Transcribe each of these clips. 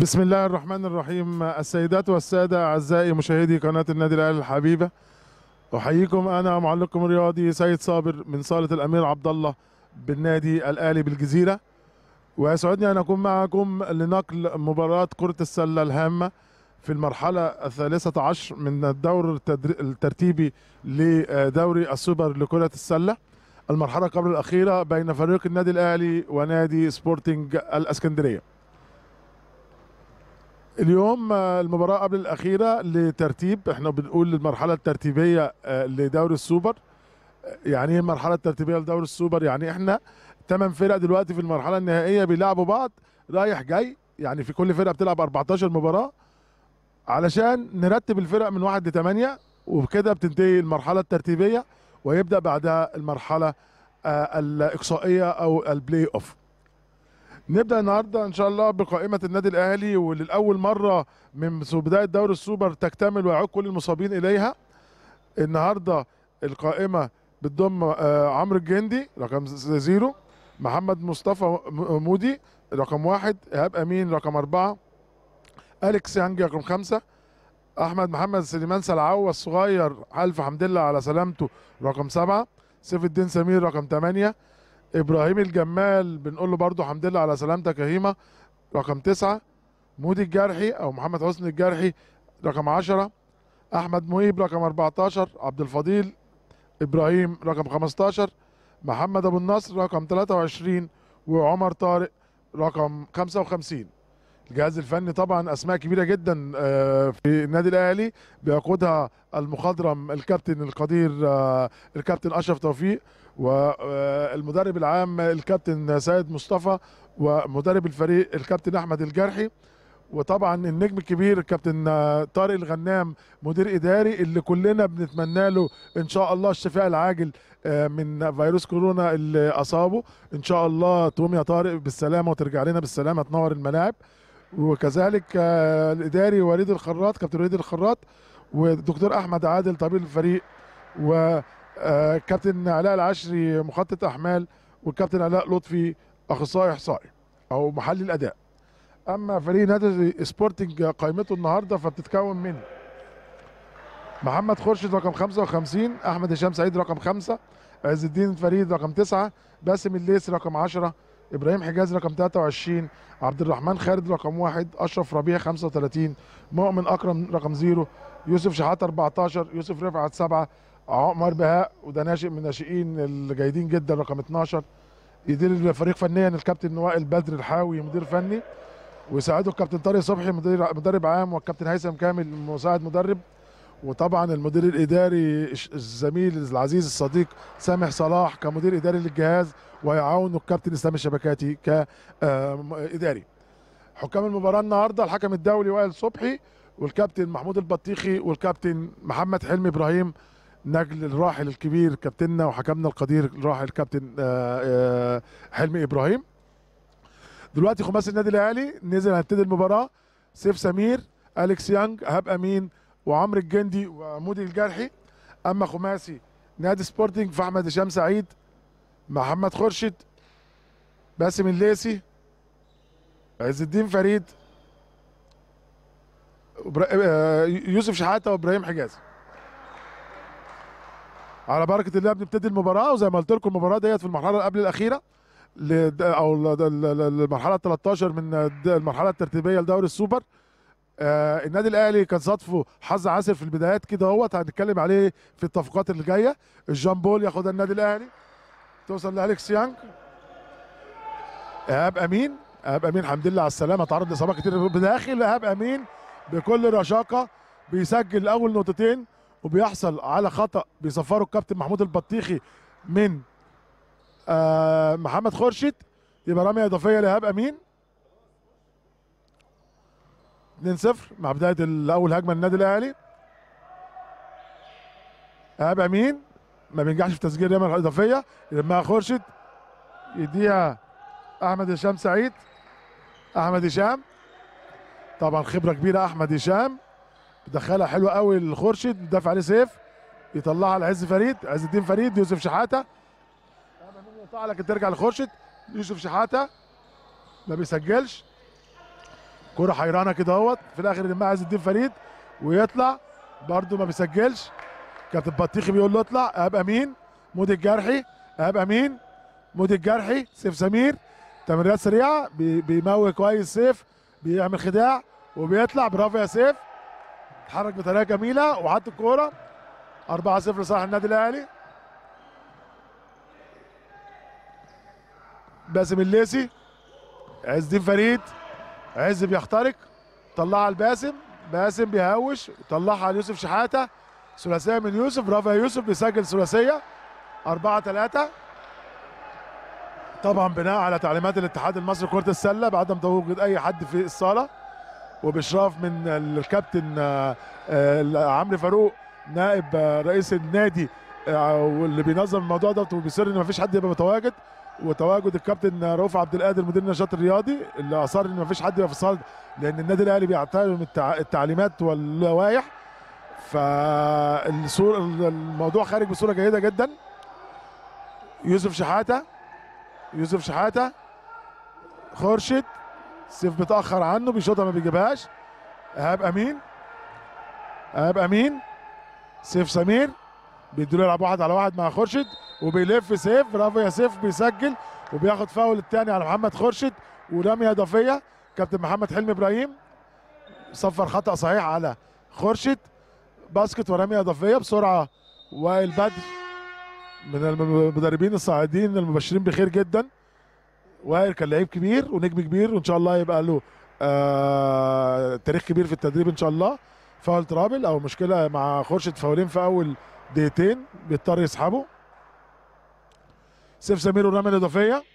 بسم الله الرحمن الرحيم السيدات والسادة أعزائي مشاهدي قناة النادي الأهلي الحبيبة أحييكم أنا معلقكم الرياضي سيد صابر من صالة الأمير عبد الله بالنادي الأهلي بالجزيرة ويسعدني أن أكون معكم لنقل مباراة كرة السلة الهامة في المرحلة الثالثة عشر من الدور التدر- الترتيبي لدوري السوبر لكرة السلة المرحلة قبل الأخيرة بين فريق النادي الأهلي ونادي سبورتنج الأسكندرية اليوم آه، المباراة قبل الأخيرة لترتيب احنا بنقول المرحلة الترتيبية آه، لدوري السوبر آه، يعني ايه المرحلة الترتيبية لدوري السوبر يعني احنا ثمان فرق دلوقتي في المرحلة النهائية بيلعبوا بعض رايح جاي يعني في كل فرقة بتلعب 14 مباراة علشان نرتب الفرق من واحد لثمانية وبكده بتنتهي المرحلة الترتيبية ويبدأ بعدها المرحلة آه، الإقصائية أو البلاي أوف نبدا النهارده ان شاء الله بقائمه النادي الاهلي وللاول مره من بدايه دوري السوبر تكتمل ويعود كل المصابين اليها النهارده القائمه بتضم آه، عمرو الجندي رقم ز- زيرو محمد مصطفى م- مودي رقم واحد ايهاب امين رقم اربعه اليكس يانج رقم خمسه احمد محمد سليمان سلعوه الصغير الف حمد لله على سلامته رقم سبعه سيف الدين سمير رقم ثمانيه ابراهيم الجمال بنقول له برضه الحمد لله على سلامتك يا هيما رقم تسعة مودي الجرحي او محمد حسني الجرحي رقم عشرة احمد مهيب رقم 14 عبد الفضيل ابراهيم رقم 15 محمد ابو النصر رقم 23 وعمر طارق رقم 55 الجهاز الفني طبعا اسماء كبيره جدا آه، في النادي الاهلي بيقودها المخضرم الكابتن القدير آه، الكابتن اشرف توفيق والمدرب العام الكابتن سيد مصطفى ومدرب الفريق الكابتن احمد الجرحي وطبعا النجم الكبير الكابتن آه، طارق الغنام مدير اداري اللي كلنا بنتمنى له ان شاء الله الشفاء العاجل آه، من فيروس كورونا اللي اصابه ان شاء الله تقوم يا طارق بالسلامه وترجع لنا بالسلامه تنور الملاعب وكذلك آه، الاداري وليد الخراط كابتن وليد الخراط والدكتور احمد عادل طبيب الفريق وكابتن علاء العشري مخطط احمال والكابتن علاء لطفي اخصائي احصائي او محلل الاداء اما فريق نادي سبورتنج قائمته النهارده فبتتكون من محمد خورشيد رقم 55 احمد هشام سعيد رقم 5 عز الدين فريد رقم 9 باسم الليث رقم 10 ابراهيم حجاز رقم 23 عبد الرحمن خالد رقم 1 اشرف ربيع 35 مؤمن اكرم رقم 0 يوسف شحات 14 يوسف رفعت 7 عمر بهاء وده ناشئ من الناشئين الجيدين جدا رقم 12 يدير الفريق فنيا الكابتن وائل بدر الحاوي مدير فني ويساعده الكابتن طارق صبحي مدير مدرب عام والكابتن هيثم كامل مساعد مدرب وطبعا المدير الاداري الش- الزميل العزيز الصديق سامح صلاح كمدير اداري للجهاز ويعاونه الكابتن اسلام الشبكاتي كاداري حكام المباراه النهارده الحكم الدولي وائل صبحي والكابتن محمود البطيخي والكابتن محمد حلمي ابراهيم نجل الراحل الكبير كابتننا وحكمنا القدير الراحل كابتن آه، آه، حلمي ابراهيم دلوقتي خماسي النادي الاهلي نزل هنبتدي المباراه سيف سمير اليكس يانج ايهاب امين وعمرو الجندي ومودي الجرحي اما خماسي نادي سبورتنج فاحمد هشام سعيد محمد خورشيد باسم الليسي عز الدين فريد إبرا- آه، يوسف شحاته وابراهيم حجازي على بركه الله بنبتدي المباراه وزي ما قلت لكم المباراه ديت في المرحله اللي قبل الاخيره لد- او ل- ل- ل- المرحله 13 من الد- المرحله الترتيبيه لدوري السوبر آه النادي الاهلي كان صادفه حظ عسر في البدايات كده اهوت هنتكلم عليه في التفقات اللي جايه الجامبول ياخدها النادي الاهلي توصل لالكس يانج ايهاب امين ايهاب امين الحمد لله على السلامه تعرض لاصابات كتير بداخل ايهاب امين بكل رشاقه بيسجل اول نقطتين وبيحصل على خطا بيصفره الكابتن محمود البطيخي من آه محمد خورشيد يبقى رميه اضافيه لايهاب امين 2-0 مع بدايه الاول هجمه للنادي الاهلي ايهاب امين ما بينجحش في تسجيل الرميه الاضافيه يلمها خورشيد يديها احمد هشام سعيد احمد هشام طبعا خبره كبيره احمد هشام دخلها حلوه قوي لخورشيد دافع عليه سيف يطلعها لعز فريد عز الدين فريد يوسف شحاته يقطع لكن ترجع لخورشيد يوسف شحاته ما بيسجلش كرة حيرانة كده اهوت في الاخر يلمها عز الدين فريد ويطلع برده ما بيسجلش كابتن بطيخي بيقول له اطلع ايهاب امين مودي الجرحي ايهاب امين مودي الجرحي سيف سمير تمريرات سريعه بي- بيموه كويس سيف بيعمل خداع وبيطلع برافو يا سيف اتحرك بطريقه جميله وحط الكوره 4 0 لصالح النادي الاهلي باسم الليسي عز الدين فريد عز بيخترق طلعها لباسم باسم بيهوش طلعها ليوسف شحاته ثلاثيه من يوسف برافو يا يوسف بيسجل ثلاثيه 4 3 طبعا بناء على تعليمات الاتحاد المصري لكره السله بعدم تواجد اي حد في الصاله وباشراف من الكابتن آه، آه، عمرو فاروق نائب آه، رئيس النادي آه، واللي بينظم الموضوع ده وبيصر ان مفيش حد يبقى متواجد وتواجد الكابتن رؤوف عبد القادر مدير النشاط الرياضي اللي اصر ان مفيش حد يبقى في الصاله لان النادي الاهلي بيحترم التع- التعليمات واللوائح فالصور الموضوع خارج بصوره جيده جدا يوسف شحاته يوسف شحاته خورشيد سيف بيتاخر عنه بيشوطها ما بيجيبهاش ايهاب امين ايهاب امين سيف سمير بيدوا يلعب واحد على واحد مع خورشيد وبيلف سيف برافو يا سيف بيسجل وبياخد فاول الثاني على محمد خورشيد ورميه اضافيه كابتن محمد حلمي ابراهيم صفر خطا صحيح على خورشيد باسكت ورميه اضافيه بسرعه وائل بدر من المدربين الصاعدين المبشرين بخير جدا وائل كان لعيب كبير ونجم كبير وان شاء الله يبقى له آه تاريخ كبير في التدريب ان شاء الله فاول ترابل او مشكله مع خورشيد فاولين في اول دقيقتين بيضطر يسحبه سيف سمير والرميه الاضافيه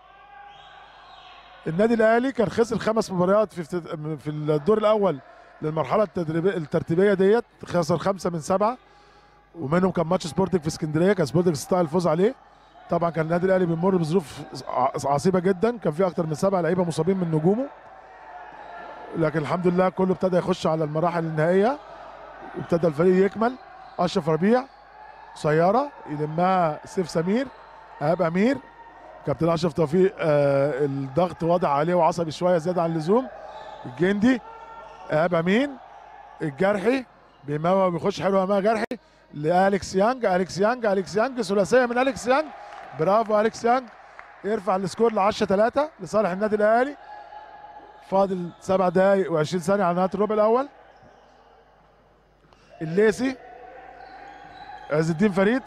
النادي الاهلي كان خسر خمس مباريات في افتت- في الدور الاول للمرحله التدريبيه الترتيبيه ديت خسر خمسه من سبعه ومنهم كان ماتش سبورتنج في اسكندريه كان سبورتنج استطاع الفوز عليه طبعا كان النادي الاهلي بيمر بظروف ع- عصيبه جدا كان في اكتر من سبع لعيبه مصابين من نجومه لكن الحمد لله كله ابتدى يخش على المراحل النهائيه وابتدى الفريق يكمل اشرف ربيع سياره يلمها سيف سمير ايهاب امير كابتن اشرف توفيق آه الضغط واضح عليه وعصبي شويه زياده عن اللزوم الجندي ايهاب امين الجرحي بيموه وبيخش حلو امام جرحي لالكس يانج اليكس يانج اليكس يانج ثلاثيه من اليكس يانج برافو اليكس يانج يرفع السكور ل 10 3 لصالح النادي الاهلي فاضل سبع دقائق و20 ثانيه على نهايه الربع الاول الليسي عز الدين فريد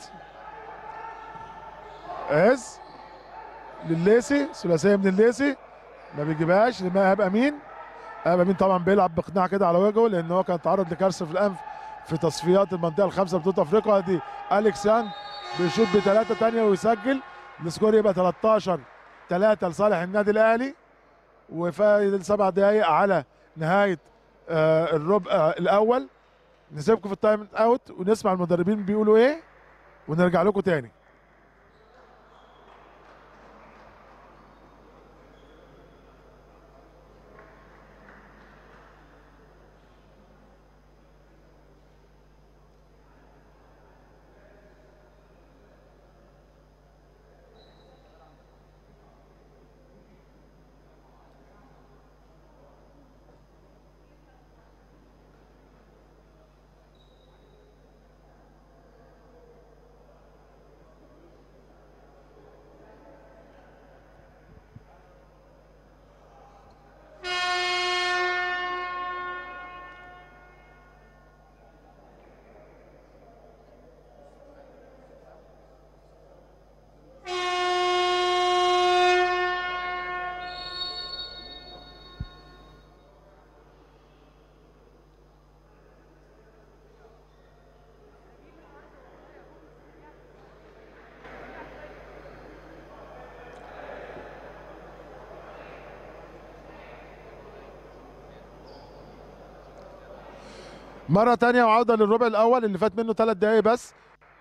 عز لليسي ثلاثيه من الليسي ما بيجيبهاش لما ايهاب امين ايهاب امين طبعا بيلعب باقناع كده على وجهه لان هو كان تعرض لكسر في الانف في تصفيات المنطقه الخامسه بطوله افريقيا دي اليكس يانج بيشوط بثلاثه ثانيه ويسجل السكور يبقى 13 3 لصالح النادي الاهلي وفاضل سبع دقائق على نهايه آه الربع آه الاول نسيبكم في التايم اوت ونسمع المدربين بيقولوا ايه ونرجع لكم تاني مرة تانية وعودة للربع الأول اللي فات منه ثلاث دقايق بس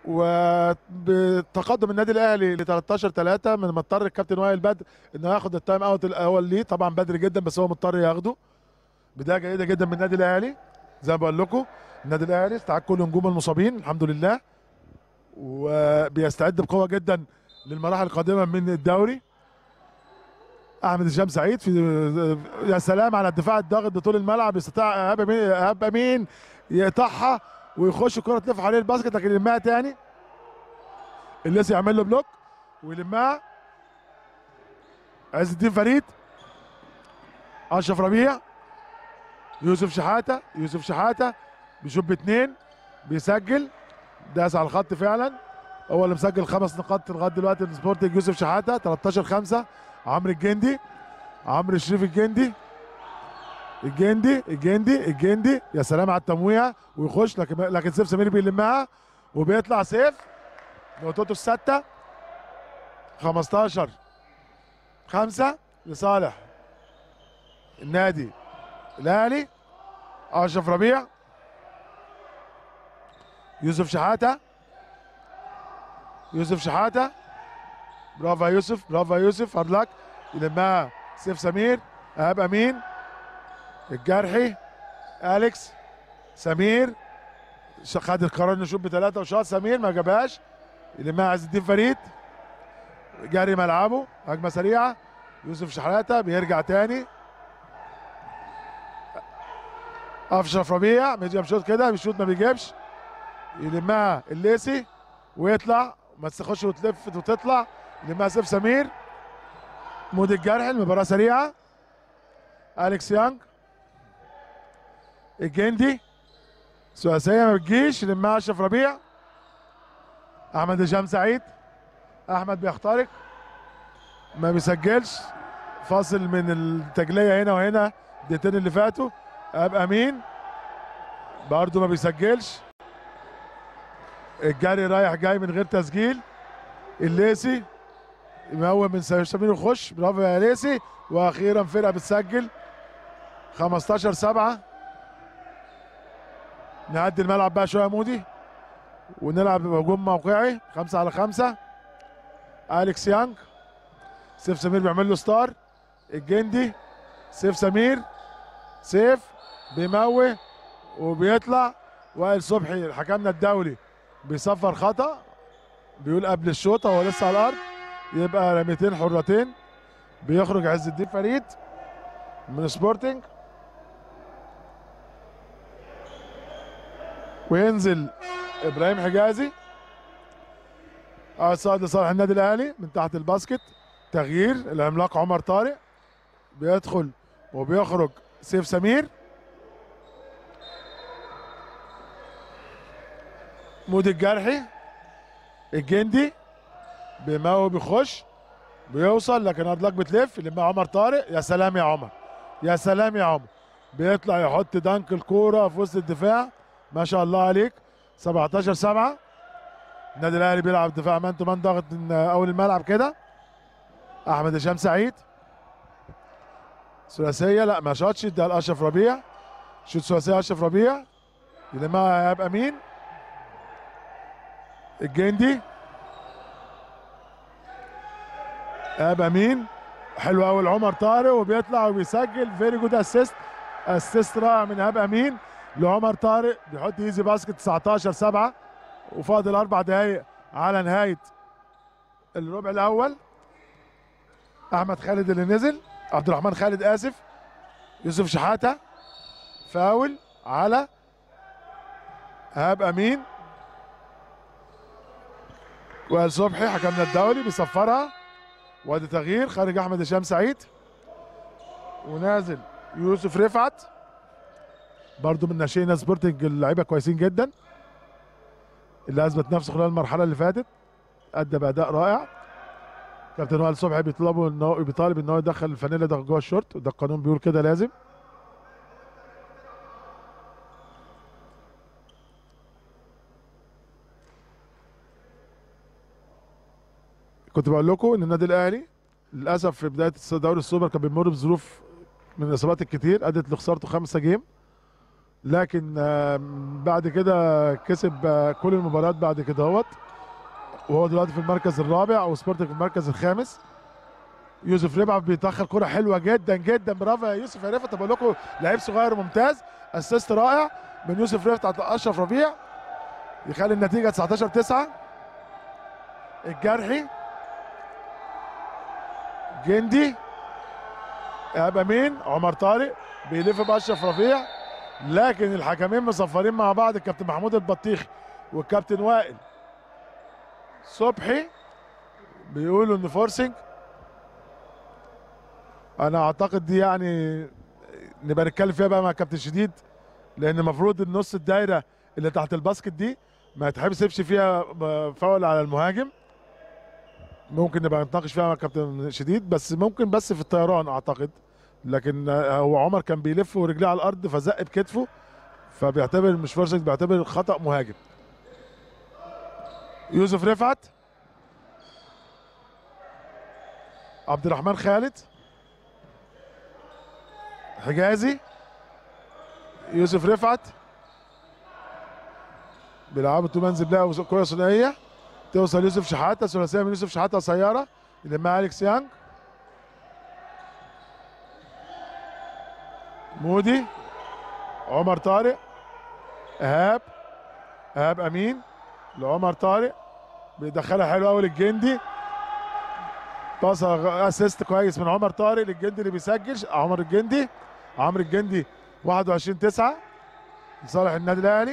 وبتقدم النادي الأهلي ل 13 3 من ما اضطر الكابتن وائل بدر إنه ياخد التايم أوت الأول ليه طبعا بدري جدا بس هو مضطر ياخده بداية جيدة جدا من النادي الأهلي زي ما بقول لكم النادي الأهلي استعاد كل نجوم المصابين الحمد لله وبيستعد بقوة جدا للمراحل القادمة من الدوري احمد هشام سعيد في يا سلام على الدفاع الضاغط بطول الملعب يستطيع ايهاب امين ايهاب امين يقطعها ويخش الكره تلف حوالين الباسكت لكن يلمها تاني الليسي يعمل له بلوك ويلمها عز الدين فريد اشرف ربيع يوسف شحاته يوسف شحاته بيشوف باثنين بيسجل داس على الخط فعلا هو اللي مسجل خمس نقاط لغايه دلوقتي السبورتنج يوسف شحاته 13 5 عمرو الجندي عمرو الشريف الجندي الجندي الجندي الجندي يا سلام على التمويه ويخش لكن لكن سيف سمير بيلمها وبيطلع سيف نقطته السته 15 5 لصالح النادي الاهلي اشرف ربيع يوسف شحاته يوسف شحاته برافو يا يوسف برافو يا يوسف هارد لك يلمها سيف سمير ايهاب امين الجرحي اليكس سمير ش- خد القرار انه يشوط بثلاثه وشاط سمير ما جابهاش يلمها عز الدين فريد جري ملعبه هجمه سريعه يوسف شحاته بيرجع تاني اشرف ربيع ميديم شوت كده بيشوط ما بيجيبش يلمها الليسي ويطلع ما تخش وتلف وتطلع يلمها سيف سمير مود الجرح المباراه سريعه اليكس يانج الجندي ثلاثيه ما بتجيش يلمها اشرف ربيع احمد هشام سعيد احمد بيخترق ما بيسجلش فاصل من التجليه هنا وهنا الدقيقتين اللي فاتوا اب امين برضه ما بيسجلش الجري رايح جاي من غير تسجيل الليسي يمول من سمير يخش برافو يا ليسي واخيرا فرقه بتسجل 15 7 نعدي الملعب بقى شويه يا مودي ونلعب هجوم موقعي 5 على 5 اليكس يانج سيف سمير بيعمل له ستار الجندي سيف سمير سيف بيموه وبيطلع وائل صبحي حكمنا الدولي بيصفر خطا بيقول قبل الشوطه هو لسه على الارض يبقى رميتين حرتين بيخرج عز الدين فريد من سبورتنج وينزل ابراهيم حجازي اوتسايد لصالح النادي الاهلي من تحت الباسكت تغيير العملاق عمر طارق بيدخل وبيخرج سيف سمير مود الجرحي الجندي بيمو بيخش بيوصل لكن ادلك بتلف لما عمر طارق يا سلام يا عمر يا سلام يا عمر بيطلع يحط دنك الكوره في وسط الدفاع ما شاء الله عليك 17 7 النادي الاهلي بيلعب دفاع مان تو مان ضاغط من اول الملعب كده احمد هشام سعيد ثلاثيه لا ما شاطش ده لاشرف ربيع شوت ثلاثيه اشرف ربيع يلمها ايهاب امين الجندي ايهاب امين حلو قوي لعمر طارق وبيطلع وبيسجل فيري جود اسيست اسيست رائع من ايهاب امين لعمر طارق بيحط ايزي باسكت 19 7 وفاضل اربع دقائق على نهايه الربع الاول احمد خالد اللي نزل عبد الرحمن خالد اسف يوسف شحاته فاول على ايهاب امين وائل صبحي حكمنا الدولي بيصفرها وادي تغيير خارج احمد هشام سعيد ونازل يوسف رفعت برضو من ناشئين سبورتنج اللعيبه كويسين جدا اللي اثبت نفسه خلال المرحله اللي فاتت ادى باداء رائع كابتن وائل صبحي بيطلبوا ان هو بيطالب ان هو يدخل الفانيلا ده جوه الشورت وده القانون بيقول كده لازم كنت بقول لكم ان النادي الاهلي للاسف في بدايه دوري السوبر كان بيمر بظروف من الاصابات الكتير ادت لخسارته خمسه جيم لكن آم، بعد كده كسب آه، كل المباريات بعد كده اهوت وهو دلوقتي في المركز الرابع وسبورتنج في المركز الخامس يوسف ربعي بيدخل كرة حلوة جدا جدا برافو يا يوسف يا رفعت بقول لكم لعيب صغير ممتاز اسيست رائع من يوسف رفعت على اشرف ربيع يخلي النتيجة 19 9 الجرحي جندي ايهاب امين عمر طارق بيلف باشرف رفيع لكن الحكمين مصفرين مع بعض الكابتن محمود البطيخي والكابتن وائل صبحي بيقولوا ان فورسنج انا اعتقد دي يعني نبقى نتكلم فيها بقى مع كابتن شديد لان المفروض النص الدايره اللي تحت الباسكت دي ما يتحسبش فيها فاول على المهاجم ممكن نبقى نتناقش فيها مع كابتن شديد بس ممكن بس في الطيران اعتقد لكن هو عمر كان بيلف ورجليه على الارض فزق بكتفه فبيعتبر مش فورسنج بيعتبر خطا مهاجم يوسف رفعت عبد الرحمن خالد حجازي يوسف رفعت بيلعبوا تو منزل بلاقوا كره ثنائيه توصل يوسف شحاته ثلاثيه من يوسف شحاته قصيره يلمها اليكس يانج مودي عمر طارق ايهاب ايهاب امين لعمر طارق بيدخلها حلو قوي للجندي باص اسيست كويس من عمر طارق للجندي اللي بيسجل عمر الجندي عمرو الجندي 21 9 لصالح النادي الاهلي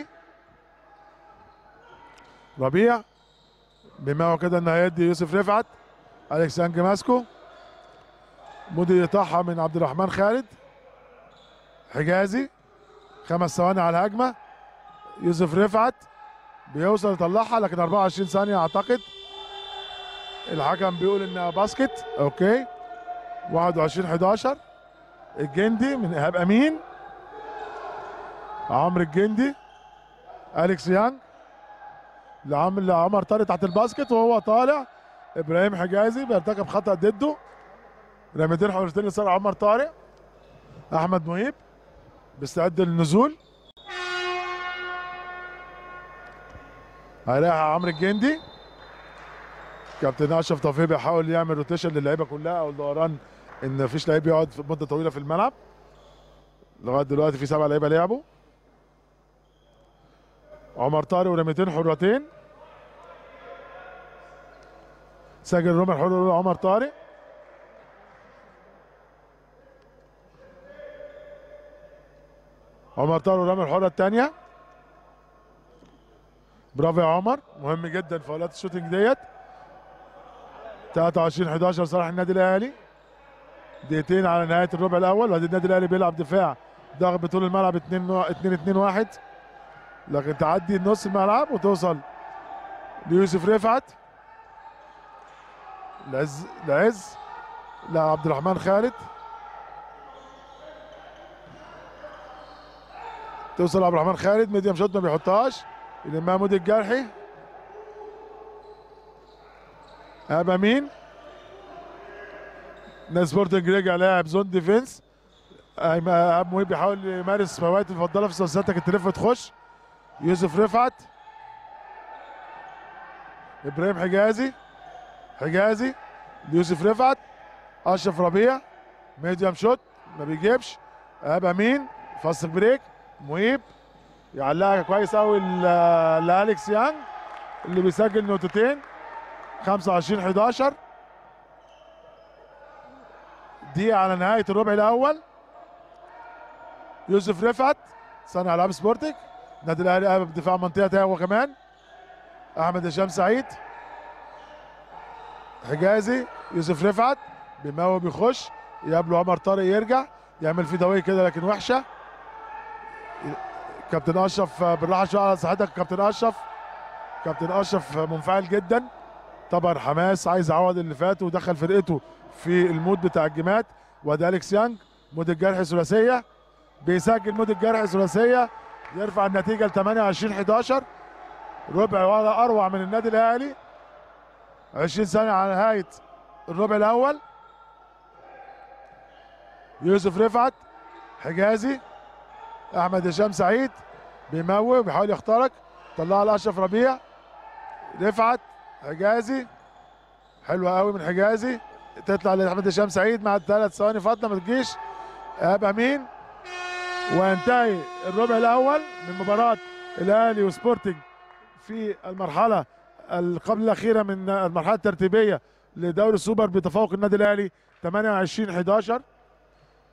ربيع بما هو كده انه هيدي يوسف رفعت اليكس يانج ماسكو مودي يقطعها من عبد الرحمن خالد حجازي خمس ثواني على الهجمه يوسف رفعت بيوصل يطلعها لكن 24 ثانيه اعتقد الحكم بيقول انها باسكت اوكي 21 11 الجندي من ايهاب امين عمرو الجندي اليكس يانج لعمر لعمر طارق تحت الباسكت وهو طالع ابراهيم حجازي بيرتكب خطا ضده رميتين حرتين لصالح عمر طارق احمد مهيب بيستعد للنزول هيريح عمرو الجندي كابتن اشرف توفيق بيحاول يعمل روتيشن للعيبه كلها او الدوران ان مفيش لعيب يقعد في مده طويله في الملعب لغايه دلوقتي في سبع لعيبه لعبوا عمر طارق ورميتين حرتين سجل رمي الحر عمر طارق عمر طارق رمي الحرة الثانية برافو يا عمر مهم جدا فاولات الشوتنج ديت 23 11 صالح النادي الاهلي دقيقتين على نهايه الربع الاول وادي النادي الاهلي بيلعب دفاع ضغط بطول الملعب 2 2 2 1 لكن تعدي نص الملعب وتوصل ليوسف رفعت لعز لعز لعبد الرحمن خالد توصل عبد الرحمن خالد ميديم شوت ما بيحطهاش يلمها مودي الجرحي ابا مين ناس سبورتنج رجع لاعب زون ديفنس اب مهيب بيحاول يمارس فوائد المفضله في سلسلتك التلف تخش يوسف رفعت ابراهيم حجازي حجازي يوسف رفعت اشرف ربيع ميديم شوت ما بيجيبش اب امين فاست بريك مهيب يعلقها كويس قوي لالكس يانج اللي بيسجل نقطتين 25 11 دي على نهايه الربع الاول يوسف رفعت صانع العاب سبورتك النادي الاهلي قام بدفاع منطقه هو كمان احمد هشام سعيد حجازي يوسف رفعت بيموي بيخش يقابله عمر طارق يرجع يعمل فيه دويه كده لكن وحشه كابتن اشرف بالراحه شويه على صحتك كابتن اشرف كابتن اشرف منفعل جدا طبعا حماس عايز يعوض اللي فات ودخل فرقته في المود بتاع الجيمات وادي اليكس يانج مود الجرح ثلاثيه بيسجل مود الجرح ثلاثيه يرفع النتيجه ل 28 11 ربع ولا اروع من النادي الاهلي 20 ثانيه على نهايه الربع الاول يوسف رفعت حجازي احمد هشام سعيد بيموه بيحاول يخترق طلعها لاشرف ربيع رفعت حجازي حلوه قوي من حجازي تطلع لاحمد هشام سعيد مع الثلاث ثواني فاضله ما تجيش ايهاب امين وينتهي الربع الاول من مباراه الاهلي وسبورتنج في المرحله قبل الاخيره من المرحله الترتيبيه لدوري السوبر بتفوق النادي الاهلي 28 11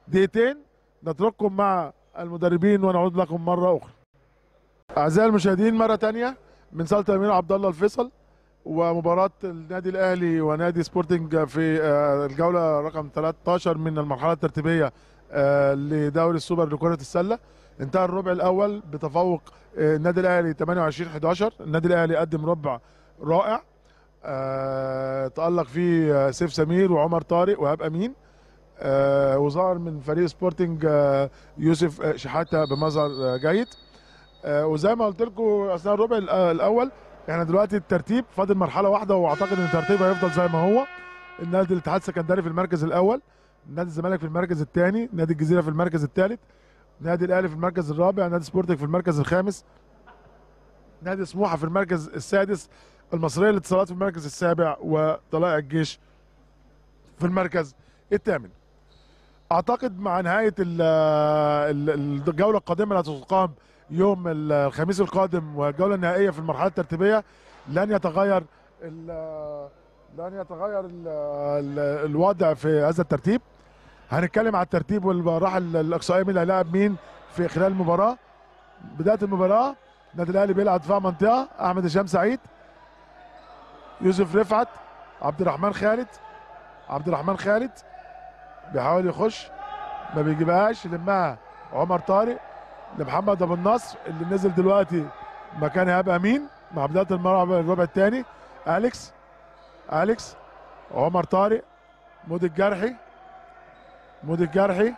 دقيقتين نترككم مع المدربين ونعود لكم مره اخرى اعزائي المشاهدين مره تانية من صاله الامير عبد الله الفيصل ومباراة النادي الأهلي ونادي سبورتنج في آه، الجولة رقم 13 من المرحلة الترتيبية آه، لدوري السوبر لكرة السلة انتهى الربع الأول بتفوق آه، النادي الأهلي 28 11 النادي الأهلي قدم ربع رائع آه، تألق فيه آه، سيف سمير وعمر طارق وهاب أمين آه، وظهر من فريق سبورتنج آه، يوسف آه، شحاتة بمظهر آه، جيد آه، وزي ما قلت لكم اثناء الربع الأ- الاول احنا دلوقتي الترتيب فاضل مرحله واحده واعتقد ان الترتيب هيفضل زي ما هو النادي الاتحاد السكندري في المركز الاول نادي الزمالك في المركز الثاني نادي الجزيره في المركز الثالث نادي الاهلي في المركز الرابع نادي سبورتنج في المركز الخامس نادي سموحه في المركز السادس المصريه للاتصالات في المركز السابع وطلائع الجيش في المركز الثامن اعتقد مع نهايه ال- ال- الجوله القادمه اللي هتقام يوم الخميس القادم والجوله النهائيه في المرحله الترتيبيه لن يتغير ال- لن يتغير ال- ال- الوضع في هذا الترتيب هنتكلم على الترتيب والمراحل الاقصائيه مين اللي هيلاعب مين في خلال المباراه بدايه المباراه النادي الاهلي بيلعب دفاع منطقه احمد هشام سعيد يوسف رفعت عبد الرحمن خالد عبد الرحمن خالد بيحاول يخش ما بيجيبهاش لمها عمر طارق لمحمد ابو النصر اللي نزل دلوقتي مكان ايهاب امين مع بدايه الملعب الربع الثاني اليكس اليكس عمر طارق مودي الجرحي مودي الجرحي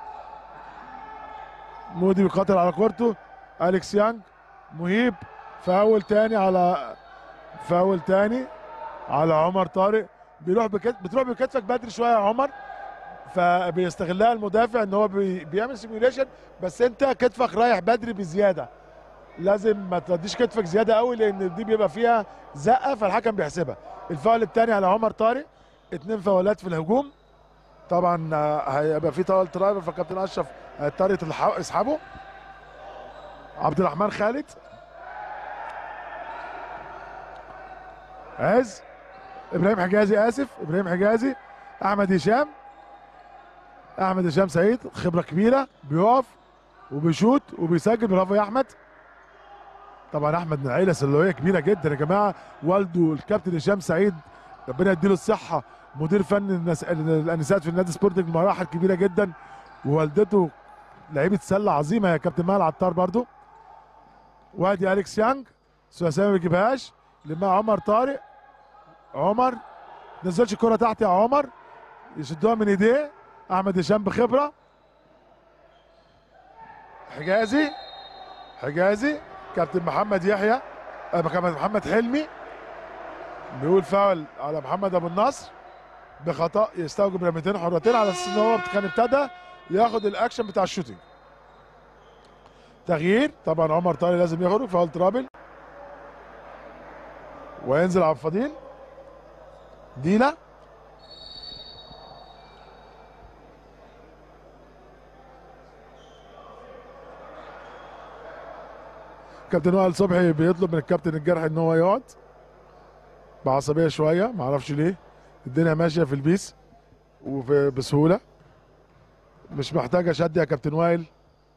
مودي بيقاتل على كورته اليكس يانج مهيب فاول تاني على فاول تاني على عمر طارق بيروح بكت... بتروح بكتفك بدري شويه يا عمر فبيستغلها المدافع ان هو بي... بيعمل سيميوليشن بس انت كتفك رايح بدري بزياده لازم ما توديش كتفك زياده قوي لان دي بيبقى فيها زقه فالحكم بيحسبها الفاول الثاني على عمر طارق اتنين فاولات في الهجوم طبعا آه، هيبقى في طاول ترايفر فالكابتن اشرف هيضطر يتلحق- يسحبه عبد الرحمن خالد عز ابراهيم حجازي اسف ابراهيم حجازي احمد هشام احمد هشام سعيد خبره كبيره بيقف وبيشوط وبيسجل برافو يا احمد طبعا احمد من عيله سلويه كبيره جدا يا جماعه والده الكابتن هشام سعيد ربنا يديله الصحه مدير فن النس... الانسات في النادي سبورتنج مراحل كبيره جدا ووالدته لعيبه سله عظيمه يا كابتن مال عطار برضو وادي اليكس يانج ثلاثيه ما بيجيبهاش لما عمر طارق عمر نزلش الكره تحت يا عمر يشدوها من ايديه احمد هشام بخبره حجازي حجازي كابتن محمد يحيى آه، كابتن محمد حلمي بيقول فاول على محمد ابو النصر بخطا يستوجب رميتين حرتين على اساس ان هو كان ابتدى ياخد الاكشن بتاع الشوتينج تغيير طبعا عمر طارق لازم يخرج فاول ترابل وينزل عبد الفضيل دينا كابتن وائل صبحي بيطلب من الكابتن الجرحي ان هو يقعد بعصبيه شويه ما اعرفش ليه الدنيا ماشيه في البيس وبسهوله مش محتاجه شد يا كابتن وائل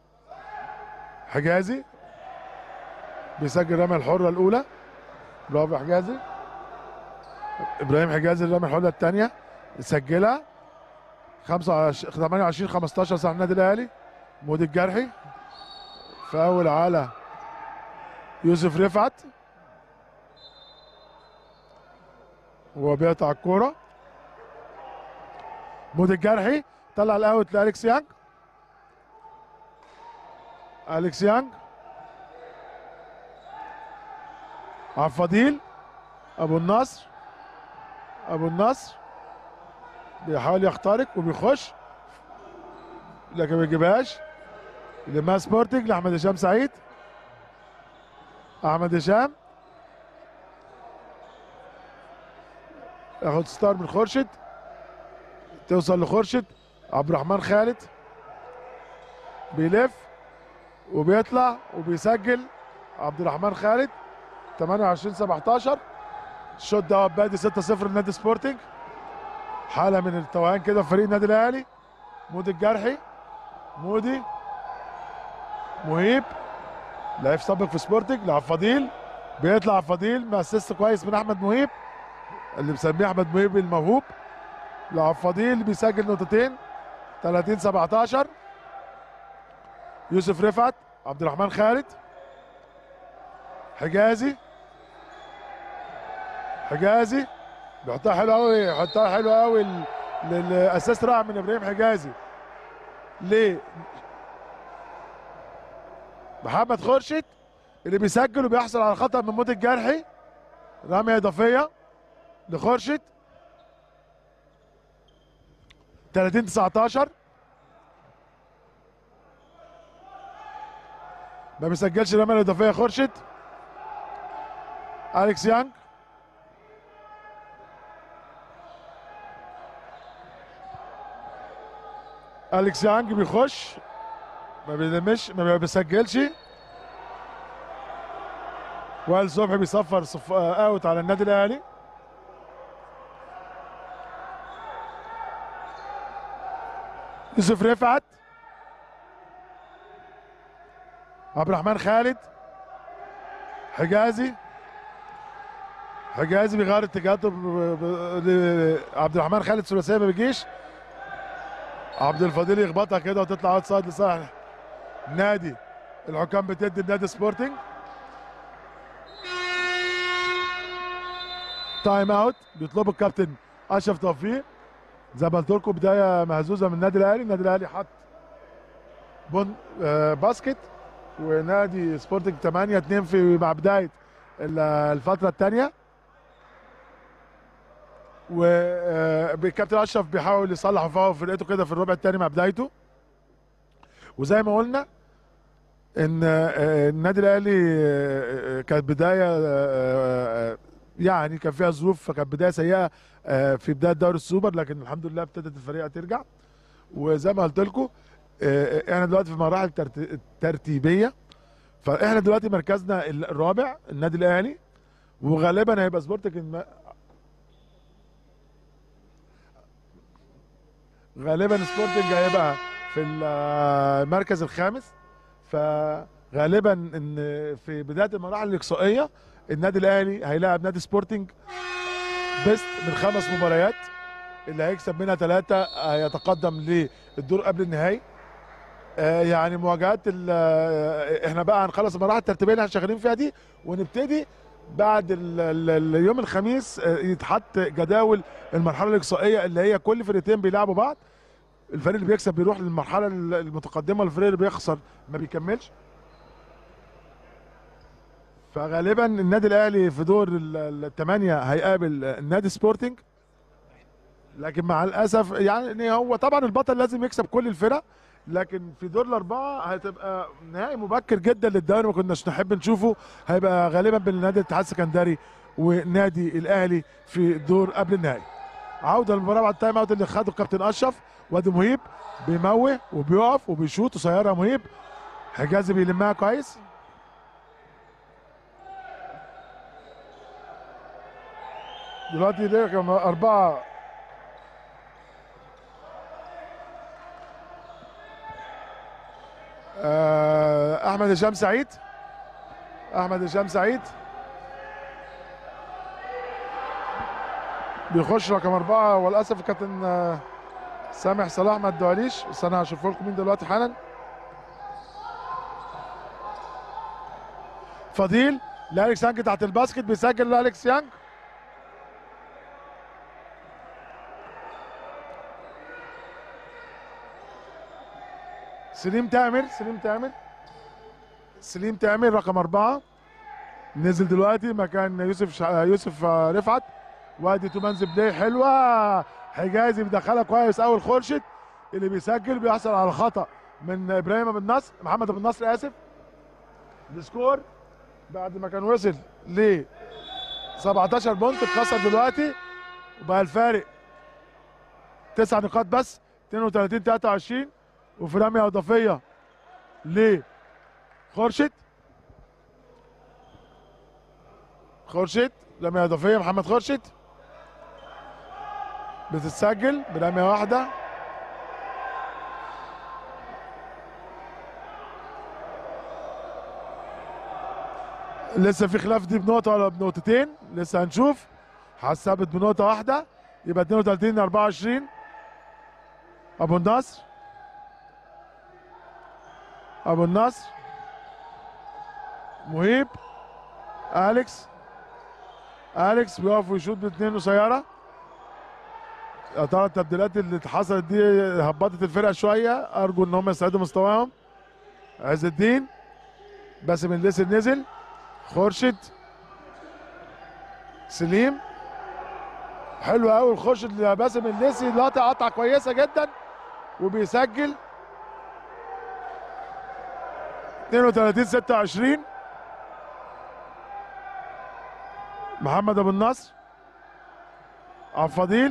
حجازي بيسجل رمي الحره الاولى برافو يا حجازي ابراهيم حجازي الرمي الحره الثانيه سجلها 25 28 15 صح النادي الاهلي مودي الجرحي فاول على يوسف رفعت وهو بيقطع الكوره مودي الجرحي طلع الاوت لالكس يانج اليكس يانج عبد الفضيل ابو النصر ابو النصر بيحاول يخترق وبيخش لكن ما بيجيبهاش لما سبورتنج لاحمد هشام سعيد احمد هشام ياخد ستار من خورشيد توصل لخورشيد عبد الرحمن خالد بيلف وبيطلع وبيسجل عبد الرحمن خالد 28 17 الشوط ده بادي 6 0 لنادي سبورتنج حاله من التوهان كده في فريق النادي الاهلي مودي الجرحي مودي مهيب لعيب سابق في سبورتنج لعب فضيل بيطلع فضيل اسيست كويس من احمد مهيب اللي مسميه احمد مهيب الموهوب لعب فضيل بيسجل نقطتين 30 17 يوسف رفعت عبد الرحمن خالد حجازي حجازي بيحطها حلو قوي يحطها حلو قوي للاساس راح من ابراهيم حجازي ليه محمد خورشيد اللي بيسجل وبيحصل على خطا من موت الجرحي رميه اضافيه لخورشيد 30 19 ما بيسجلش الرميه الاضافيه خورشيد اليكس يانج اليكس يانج بيخش ما بيلمش ما بيسجلش وائل صبحي بيصفر صف... اوت على النادي الاهلي يوسف رفعت عبد الرحمن خالد حجازي حجازي بيغير اتجاهاته عبد الرحمن خالد ثلاثيه ما بيجيش عبد الفضيل يخبطها كده وتطلع اوت سايد لصالح نادي الحكام بتدي النادي سبورتنج تايم اوت بيطلبوا الكابتن اشرف توفيق زي ما قلت لكم بدايه مهزوزه من النادي الاهلي النادي الاهلي حط بون آه باسكت ونادي سبورتنج 8 2 في مع بدايه الفتره الثانيه والكابتن اشرف بيحاول يصلح وفاق فرقته كده في الربع الثاني مع بدايته وزي ما قلنا ان النادي الاهلي كانت بدايه يعني كان فيها ظروف فكانت بدايه سيئه في بدايه دوري السوبر لكن الحمد لله ابتدت الفريق ترجع وزي ما قلت لكم احنا دلوقتي في مراحل ترتيبيه فاحنا دلوقتي مركزنا الرابع النادي الاهلي وغالبا هيبقى سبورتنج غالبا سبورتنج هيبقى في المركز الخامس فغالبا ان في بدايه المراحل الاقصائيه النادي الاهلي هيلاعب نادي سبورتنج بيست من خمس مباريات اللي هيكسب منها ثلاثه هيتقدم للدور قبل النهائي آه يعني مواجهات احنا بقى هنخلص المراحل الترتيبيه اللي احنا شغالين فيها دي ونبتدي بعد ال ال اليوم الخميس يتحط جداول المرحله الاقصائيه اللي هي كل فرقتين بيلعبوا بعض الفريق اللي بيكسب بيروح للمرحله المتقدمه والفريق اللي بيخسر ما بيكملش فغالبا النادي الاهلي في دور الثمانيه هيقابل النادي سبورتنج لكن مع الاسف يعني هو طبعا البطل لازم يكسب كل الفرق لكن في دور الاربعه هتبقى نهائي مبكر جدا للدوري ما كناش نحب نشوفه هيبقى غالبا بين نادي الاتحاد السكندري ونادي الاهلي في دور قبل النهائي عوده للمباراه بعد التايم اوت اللي خده الكابتن اشرف وادي مهيب بيموه وبيقف وبيشوط قصيره مهيب حجازي بيلمها كويس دلوقتي رقم أربعة أحمد هشام سعيد أحمد هشام سعيد بيخش رقم أربعة وللأسف كابتن سامح صلاح ما ادوهاليش بس أنا هشوف لكم مين دلوقتي حالا فضيل لأليكس يانج تحت الباسكت بيسجل لأليكس يانج سليم تامر سليم تامر سليم تامر رقم أربعة نزل دلوقتي مكان يوسف شع... يوسف رفعت وادي تو مانز بلاي حلوه حجازي بيدخلها كويس قوي الخورشيد اللي بيسجل بيحصل على خطا من ابراهيم بن نصر محمد بن نصر اسف السكور بعد ما كان وصل ل 17 بونت اتكسر دلوقتي وبقى الفارق تسع نقاط بس 32 23 وفي رميه اضافيه ل خورشيد خورشيد رميه اضافيه محمد خورشيد بتتسجل برميه واحده لسه في خلاف دي بنقطه ولا بنقطتين لسه هنشوف حسبت بنقطه واحده يبقى 32 24 ابو النصر ابو النصر مهيب اليكس اليكس بيقف ويشوط باثنين قصيره يا ترى التبديلات اللي حصلت دي هبطت الفرقه شويه ارجو ان هم يستعيدوا مستواهم عز الدين باسم الليسي نزل خورشيد سليم حلو قوي الخورشيد لباسم الليسي لقطه قطعه كويسه جدا وبيسجل 32 26 محمد ابو النصر عفضيل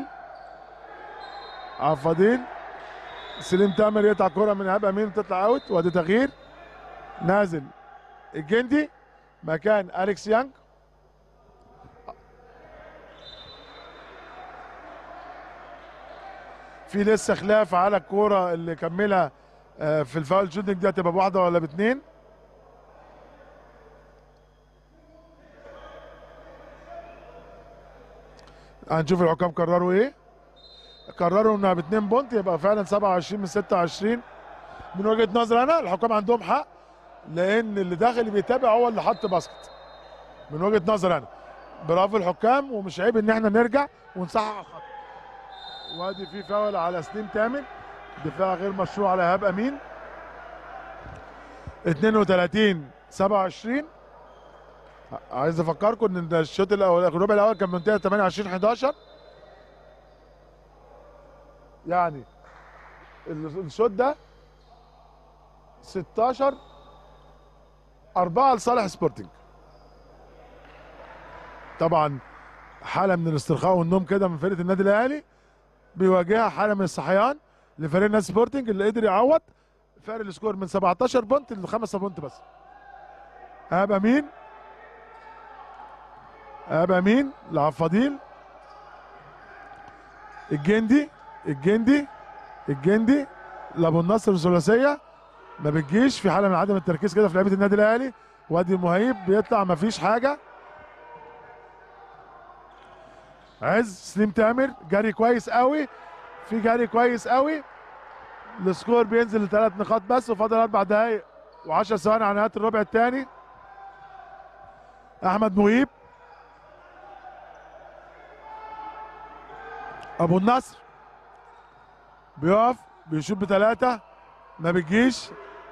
عفضيل سليم تامر يقطع كرة من ايهاب امين تطلع اوت وادي تغيير نازل الجندي مكان اليكس يانج في لسه خلاف على الكوره اللي كملها آه، في الفاول شوتنج دي هتبقى بواحده ولا باثنين هنشوف الحكام قرروا ايه قرروا انها باثنين بونت يبقى فعلا 27 من 26 من وجهه نظر انا الحكام عندهم حق لان اللي داخل بيتابع هو اللي حط باسكت من وجهه نظر انا برافو الحكام ومش عيب ان احنا نرجع ونصحح الخطا وادي في فاول على سليم تامر دفاع غير مشروع على ايهاب امين 32 27 عايز افكركم ان الشوط الاول الربع الاول كان منتهي 28 11 يعني الشوط ده 16 أربعة لصالح سبورتنج طبعا حالة من الاسترخاء والنوم كده من فرقة النادي الأهلي بيواجهها حالة من الصحيان لفريق النادي سبورتنج اللي قدر يعوض فرق السكور من 17 بونت لخمسة بونت بس ايهاب امين ايهاب امين لعفضيل الجندي الجندي الجندي لابو النصر الثلاثيه ما بتجيش في حاله من عدم التركيز كده في لعيبه النادي الاهلي وادي المهيب بيطلع ما فيش حاجه عز سليم تامر جري كويس قوي في جري كويس قوي السكور بينزل لثلاث نقاط بس وفاضل اربع دقايق و10 ثواني على نهايه الربع الثاني احمد مهيب ابو النصر بيقف بيشوط بثلاثه ما بتجيش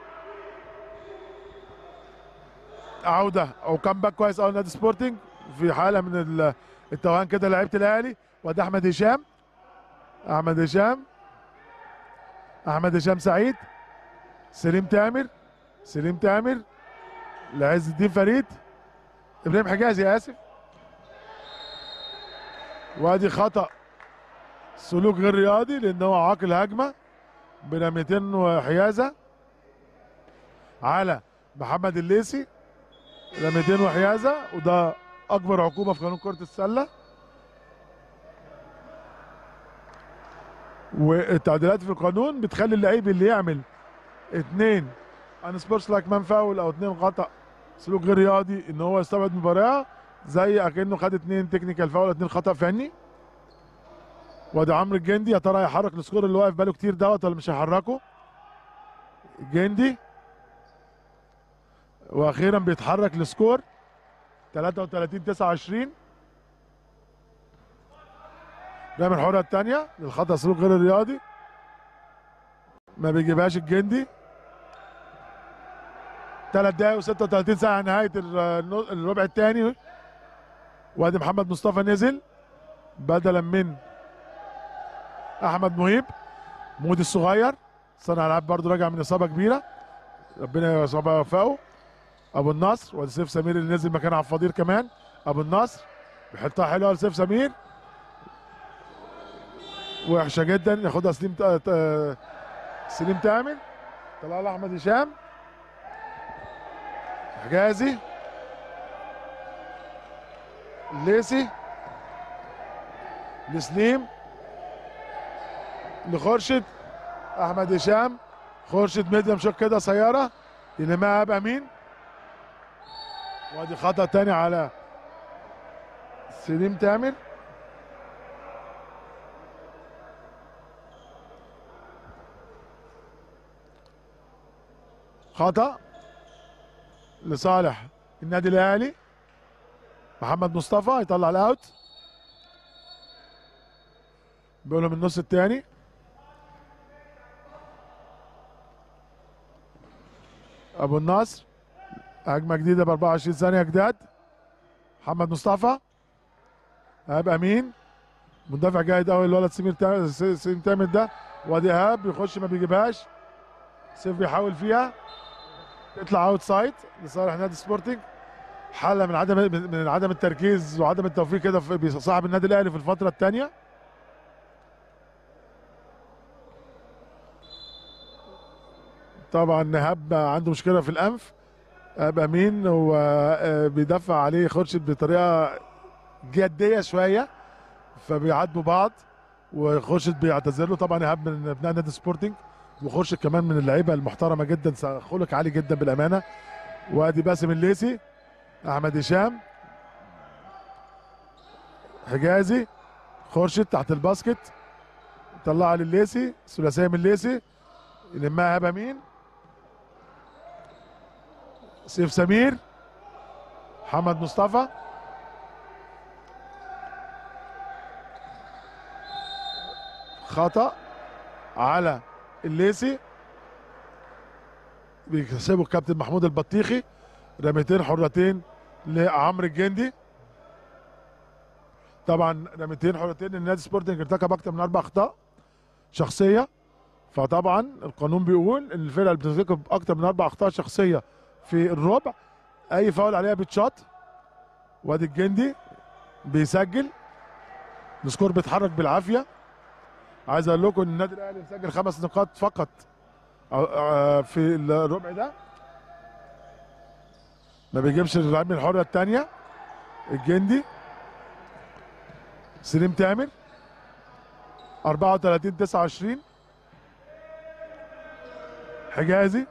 عوده او كام باك كويس قوي نادي سبورتنج في حاله من ال- التوهان كده لعيبه الاهلي وده احمد هشام احمد هشام احمد هشام سعيد سليم تامر سليم تامر لعز الدين فريد ابراهيم حجازي اسف وادي خطا سلوك غير رياضي لان هو عاقل هجمه برميتين وحيازه على محمد الليسي رميتين وحيازه وده اكبر عقوبه في قانون كره السله والتعديلات في القانون بتخلي اللعيب اللي يعمل اتنين ان سبورتس لايك مان فاول او اتنين خطا سلوك غير رياضي ان هو يستبعد مباراه زي اكنه خد اتنين تكنيكال فاول اتنين خطا فني وادي عمرو الجندي يا ترى هيحرك السكور اللي واقف باله كتير دوت ولا مش هيحركه الجندي واخيرا بيتحرك السكور 33 29 رامي الحرة الثانية للخطأ سلوك غير الرياضي ما بيجيبهاش الجندي ثلاث دقايق و36 ساعة نهاية ال- الربع الثاني وادي محمد مصطفى نزل بدلا من احمد مهيب مودي الصغير صانع العاب برضه راجع من اصابه كبيره ربنا يوفقه ابو النصر وادي سيف سمير اللي نزل مكان عبد الفضيل كمان ابو النصر بيحطها حلوه لسيف سمير وحشه جدا ياخدها سليم تا- تا- سليم تامر طلع لها احمد هشام حجازي الليسي لسليم لخورشيد احمد هشام خورشيد ميديم شوت كده سياره يلمها ابقى مين وادي خطا تاني على سليم تامر خطا لصالح النادي الاهلي محمد مصطفى يطلع الاوت بيقولوا من النص الثاني ابو النصر هجمه جديده ب 24 ثانيه جداد محمد مصطفى ايهاب امين مدافع جيد قوي الولد سمير تامر سمير تامر ده وادي ايهاب بيخش ما بيجيبهاش سيف بيحاول فيها تطلع اوت سايد لصالح نادي سبورتنج حاله من عدم من عدم التركيز وعدم التوفيق كده في بصاحب النادي الاهلي في الفتره الثانيه طبعا نهاب عنده مشكله في الانف اب امين وبيدافع عليه خورشيد بطريقه جديه شويه فبيعاتبوا بعض وخورشيد بيعتذر له طبعا ايهاب من ابناء نادي سبورتنج وخورشيد كمان من اللعيبه المحترمه جدا خلق عالي جدا بالامانه وادي باسم الليسي احمد هشام حجازي خورشيد تحت الباسكت طلعها لليسي ثلاثيه من الليسي يلمها ايهاب امين سيف سمير محمد مصطفى خطأ على الليسي بيكسبه الكابتن محمود البطيخي رميتين حرتين لعمرو الجندي طبعا رميتين حرتين النادي سبورتنج ارتكب اكثر من اربع اخطاء شخصيه فطبعا القانون بيقول ان الفرقه اللي بترتكب اكثر من اربع اخطاء شخصيه في الربع اي فاول عليها بتشاط وادي الجندي بيسجل السكور بيتحرك بالعافيه عايز اقول لكم ان النادي الاهلي مسجل خمس نقاط فقط في الربع ده ما بيجيبش اللاعب من الحره الثانيه الجندي سليم تامر 34 29 حجازي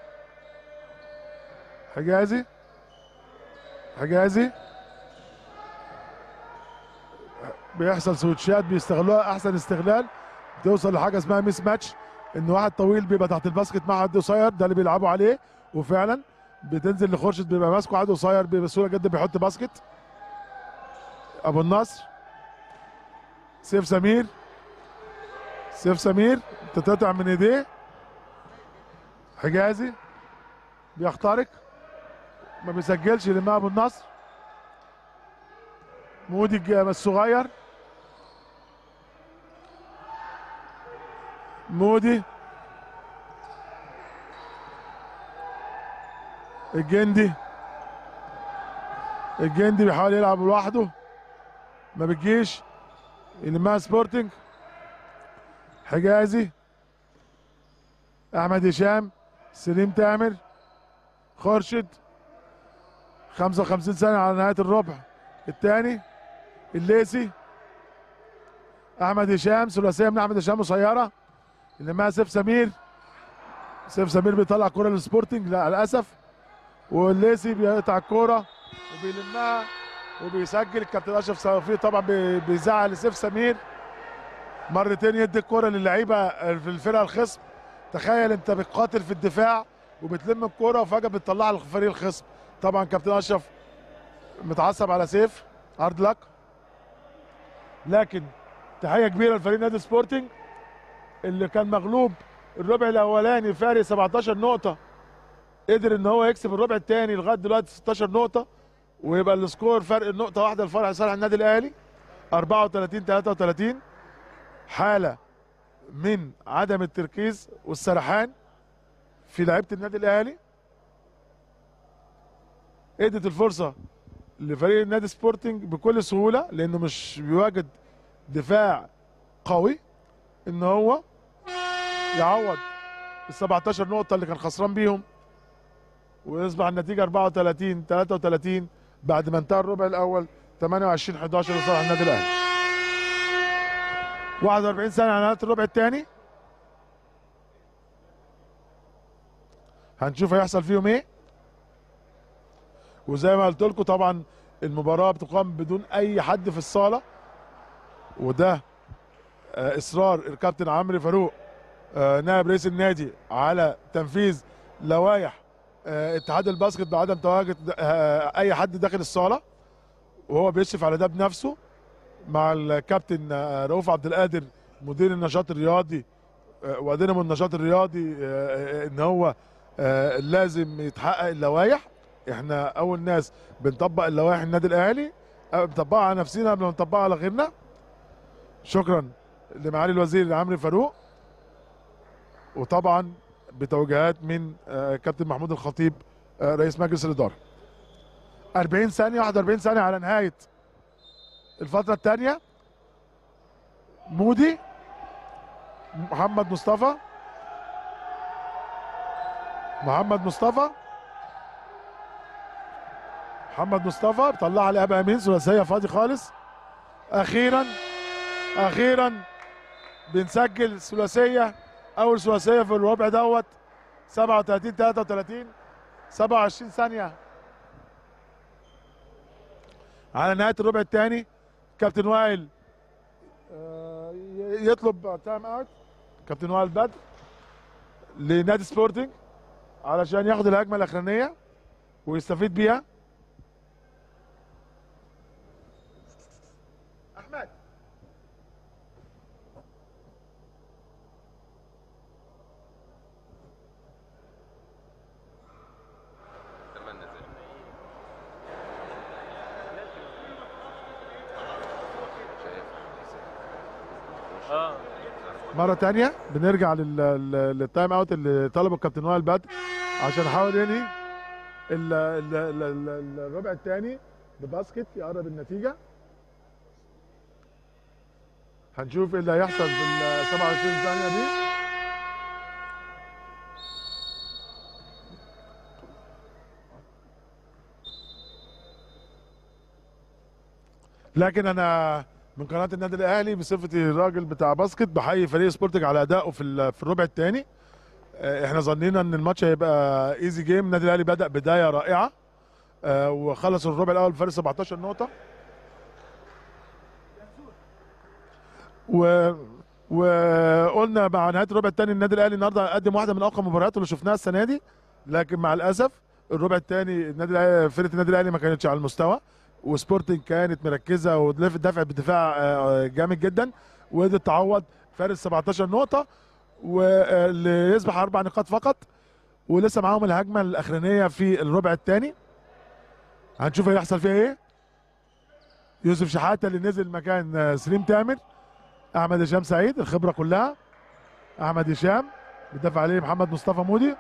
حجازي حجازي بيحصل سويتشات بيستغلوها احسن استغلال توصل لحاجه اسمها ميس ماتش ان واحد طويل بيبقى تحت الباسكت مع حد قصير ده اللي بيلعبوا عليه وفعلا بتنزل لخورشيد بيبقى ماسكه حد قصير بسهوله جدا بيحط باسكت ابو النصر سيف سمير سيف سمير تتقطع من ايديه حجازي بيخترق ما بيسجلش يلمها ابو النصر مودي الصغير مودي الجندي الجندي بيحاول يلعب لوحده ما بتجيش يلمها سبورتنج حجازي احمد هشام سليم تامر خورشيد 55 سنة على نهاية الربع الثاني الليسي احمد هشام ثلاثية من احمد هشام قصيرة اللي معاه سيف سمير سيف سمير بيطلع كرة للسبورتنج لا للأسف والليسي بيقطع الكرة وبيلمها وبيسجل الكابتن اشرف صوفي طبعا بيزعل لسيف سمير مرتين يدي الكرة للعيبة في الفرقة الخصم تخيل انت بتقاتل في الدفاع وبتلم الكرة وفجأة بتطلعها لفريق الخصم طبعا كابتن اشرف متعصب على سيف هارد لك لكن تحيه كبيره لفريق نادي سبورتنج اللي كان مغلوب الربع الاولاني فارق 17 نقطه قدر ان هو يكسب الربع الثاني لغايه دلوقتي 16 نقطه ويبقى السكور فرق النقطه واحده لفرع صالح النادي الاهلي 34 33 حاله من عدم التركيز والسرحان في لعيبه النادي الاهلي ادت الفرصه لفريق النادي سبورتنج بكل سهوله لانه مش بيواجد دفاع قوي ان هو يعوض ال 17 نقطه اللي كان خسران بيهم ويصبح النتيجه 34 33 بعد ما انتهى الربع الاول 28 11 لصالح النادي الاهلي 41 سنه على نهايه الربع الثاني هنشوف هيحصل فيهم ايه وزي ما قلت لكم طبعا المباراه بتقام بدون اي حد في الصاله وده آه، اصرار الكابتن عمرو فاروق آه، نائب رئيس النادي على تنفيذ لوائح آه، اتحاد الباسكت بعدم تواجد آه، اي حد داخل الصاله وهو بيشرف على ده بنفسه مع الكابتن آه، رؤوف عبد القادر مدير النشاط الرياضي آه، ودينامو النشاط الرياضي آه، آه، ان هو آه، لازم يتحقق اللوائح احنا اول ناس بنطبق اللوائح النادي الاهلي آه، بنطبقها على نفسنا قبل ما نطبقها على غيرنا شكرا لمعالي الوزير عمرو فاروق وطبعا بتوجيهات من آه، كابتن محمود الخطيب آه، رئيس مجلس الاداره 40 ثانيه 41 ثانيه على نهايه الفتره الثانيه مودي محمد مصطفى محمد مصطفى محمد مصطفى بيطلعها لابا امين ثلاثيه فاضي خالص اخيرا اخيرا بنسجل ثلاثيه اول ثلاثيه في الربع دوت 37 33 27 ثانيه على نهايه الربع الثاني كابتن وائل آه، ي- يطلب تايم اوت كابتن وائل بدر لنادي سبورتنج علشان ياخد الهجمه الاخرانيه ويستفيد بيها احمد اتمنى ذلك شايف اه مره تانية بنرجع لل- لل- للتايم اوت اللي طلبه الكابتن وائل بدر عشان يحاول ينهي ال- ال- ال- ال- الربع الثاني بباسكت يقرب النتيجه هنشوف ايه اللي هيحصل في ال 27 ثانيه دي لكن انا من قناه النادي الاهلي بصفتي الراجل بتاع باسكت بحيي فريق سبورتنج على ادائه في ال- في الربع الثاني احنا ظنينا ان الماتش هيبقى ايزي جيم النادي الاهلي بدا بدايه رائعه آه، وخلص الربع الاول بفارق 17 نقطه و وقلنا مع نهايه الربع الثاني النادي الاهلي النهارده قدم واحده من اقوى مبارياته اللي شفناها السنه دي لكن مع الاسف الربع الثاني النادي الأهلي- فرقه النادي الاهلي ما كانتش على المستوى وسبورتنج كانت مركزه ودفعت دفع بدفاع آه، جامد جدا وقدرت تعوض فارق 17 نقطه واللي يصبح اربع نقاط فقط ولسه معاهم الهجمه الاخرانيه في الربع الثاني هنشوف هيحصل فيها ايه يوسف شحاته اللي نزل مكان آه، سليم تامر احمد هشام سعيد الخبره كلها احمد هشام بيدافع عليه محمد مصطفى مودي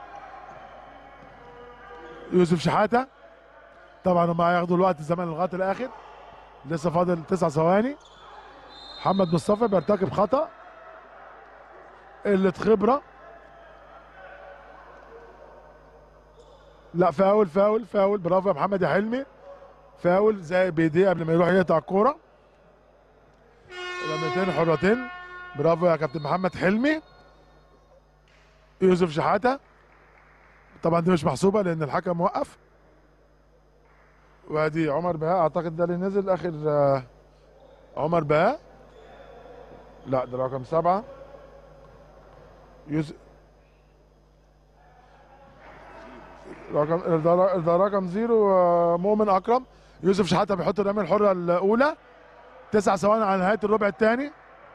يوسف شحاته طبعا هم هياخدوا الوقت الزمن لغايه الاخر لسه فاضل تسع ثواني محمد مصطفى بيرتكب خطا قله خبره لا فاول فاول فاول برافو يا محمد يا حلمي فاول زي بايديه قبل ما يروح يقطع الكوره رميتين حرتين برافو يا كابتن محمد حلمي يوسف شحاته طبعا دي مش محسوبه لان الحكم وقف وادي عمر بهاء اعتقد ده اللي نزل اخر آه، عمر بهاء لا ده رقم سبعه يوسف رقم ده ده رقم زيرو آه، مؤمن اكرم يوسف شحاته بيحط الرميه الحره الاولى تسع ثواني على نهايه الربع الثاني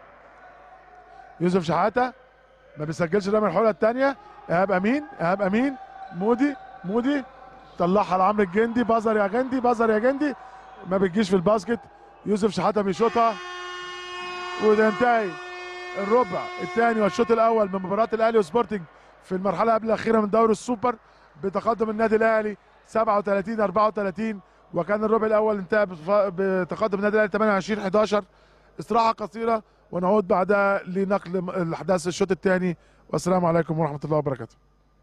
يوسف شحاته ما بيسجلش الرميه الحره الثانيه ايهاب امين ايهاب امين مودي مودي طلعها لعمرو الجندي بازر يا جندي بازر يا جندي ما بتجيش في الباسكت يوسف شحاته بيشوطها وتنتهي الربع الثاني والشوط الاول من مباراه الاهلي وسبورتنج في المرحله قبل الاخيره من دوري السوبر بتقدم النادي الاهلي 37 34 وكان الربع الاول انتهى بف- بتقدم النادي الاهلي 28 11 استراحه قصيره ونعود بعدها لنقل م- الاحداث الشوط الثاني والسلام عليكم ورحمه الله وبركاته.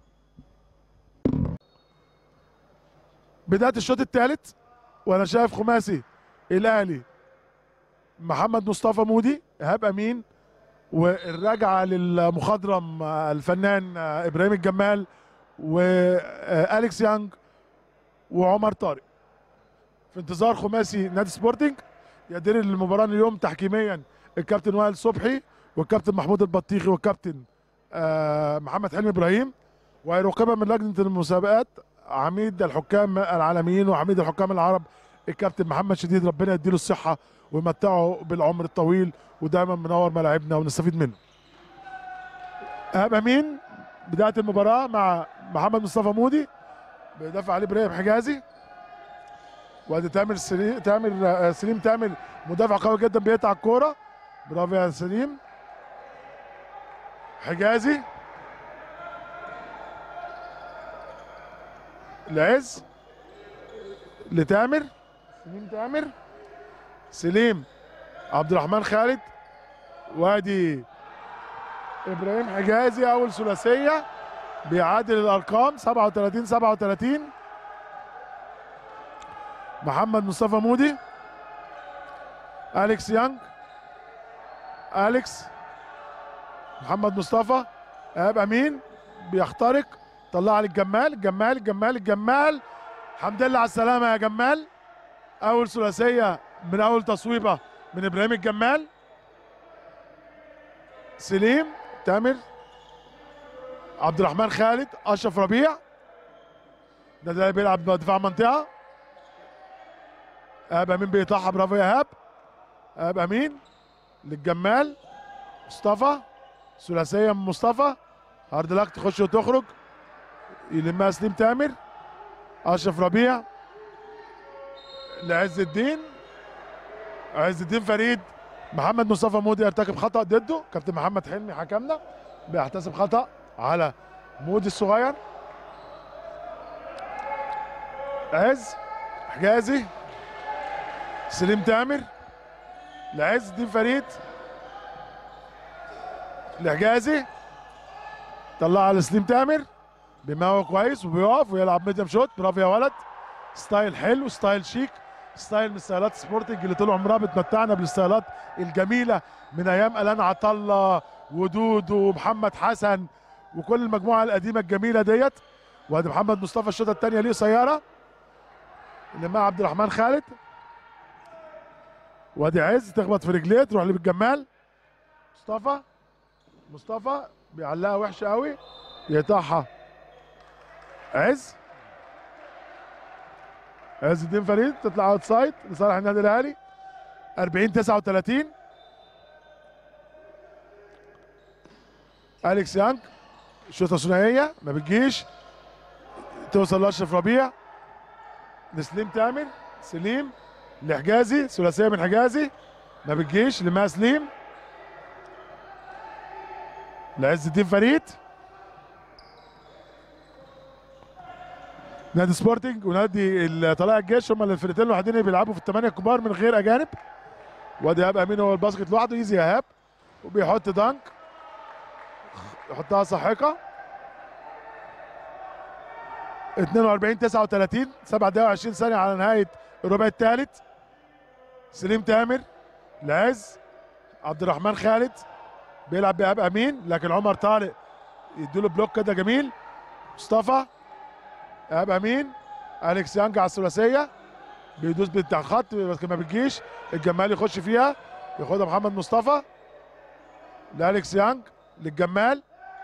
بدايه الشوط الثالث وانا شايف خماسي الاهلي محمد مصطفى مودي ايهاب امين والرجعه للمخضرم آه، الفنان آه، ابراهيم الجمال واليكس يانج وعمر طارق في انتظار خماسي نادي سبورتنج يدير المباراه اليوم تحكيميا الكابتن وائل صبحي والكابتن محمود البطيخي والكابتن آه محمد حلمي ابراهيم ويراقبها من لجنه المسابقات عميد الحكام العالميين وعميد الحكام العرب الكابتن محمد شديد ربنا يديله الصحه ويمتعه بالعمر الطويل ودايما منور ملاعبنا ونستفيد منه. ايهاب امين بدايه المباراه مع محمد مصطفى مودي بيدافع عليه ابراهيم حجازي وادي تامر سليم تامر آه، سليم تامر مدافع قوي جدا بيقطع الكوره برافو يا سليم حجازي العز لتامر سليم تامر سليم عبد الرحمن خالد وادي ابراهيم حجازي اول ثلاثيه بيعادل الارقام 37 37 محمد مصطفى مودي اليكس يانج اليكس محمد مصطفى ايهاب امين بيخترق طلع للجمال الجمال الجمال الجمال الحمد لله على السلامه يا جمال اول ثلاثيه من اول تصويبه من ابراهيم الجمال سليم تامر عبد الرحمن خالد اشرف ربيع ده ده بيلعب دفاع منطقه ايهاب امين بيقطعها برافو يا ايهاب ايهاب امين للجمال مصطفى ثلاثيه من مصطفى هارد لك تخش وتخرج يلمها سليم تامر اشرف ربيع لعز الدين عز الدين فريد محمد مصطفى مودي يرتكب خطا ضده كابتن محمد حلمي حكمنا بيحتسب خطا على مودي الصغير عز حجازي سليم تامر لعز الدين فريد لحجازي طلعها على سليم تامر بيموه كويس وبيقف ويلعب ميديم شوت برافو يا ولد ستايل حلو ستايل شيك ستايل من ستايلات سبورتنج اللي طول عمرها بتمتعنا بالستايلات الجميله من ايام الان عطله ودود ومحمد حسن وكل المجموعه القديمه الجميله ديت وادي محمد مصطفى الشوطه الثانيه ليه قصيره اللي مع عبد الرحمن خالد وادي عز تخبط في رجليه تروح للجمال مصطفى مصطفى بيعلقها وحشه قوي يقطعها عز عز الدين فريد تطلع اوت سايد لصالح النادي الاهلي 40 39 اليكس يانج شوطه ثنائيه ما بتجيش توصل لاشرف ربيع لسليم تامر سليم لحجازي ثلاثيه من حجازي ما بتجيش لما سليم لعز الدين فريد نادي سبورتنج ونادي ال- طلائع الجيش هم الفرقتين الوحيدين اللي بيلعبوا في الثمانيه الكبار من غير اجانب وادي ايهاب امين هو الباسكت لوحده ايزي يا ايهاب وبيحط دانك يحطها ساحقه 42 39 7 دقايق و20 ثانيه على نهايه الربع الثالث سليم تامر لعز عبد الرحمن خالد بيلعب بايهاب امين لكن عمر طارق يديله بلوك كده جميل مصطفى ايهاب امين اليكس يانج على الثلاثيه بيدوس بتاع خط بس ما بتجيش الجمال يخش فيها ياخدها محمد مصطفى لاليكس يانج للجمال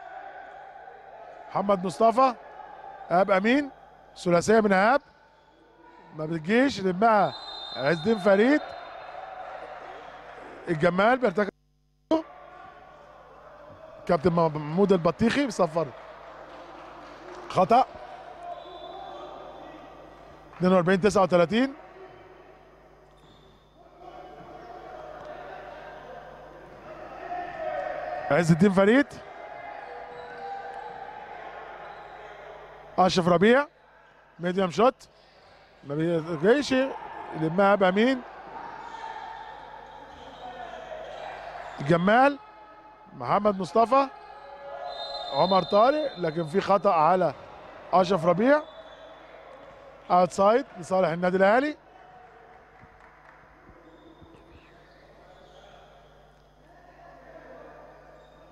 محمد مصطفى ايهاب امين ثلاثيه من ايهاب ما بتجيش لمها عز الدين فريد الجمال بيرتكب كابتن محمود البطيخي بيصفر خطأ 42 39 عز الدين فريد اشرف ربيع ميديم شوت ما بيجيش يلمها بامين جمال محمد مصطفى عمر طارق لكن في خطا على اشرف ربيع اوتسايد لصالح النادي الاهلي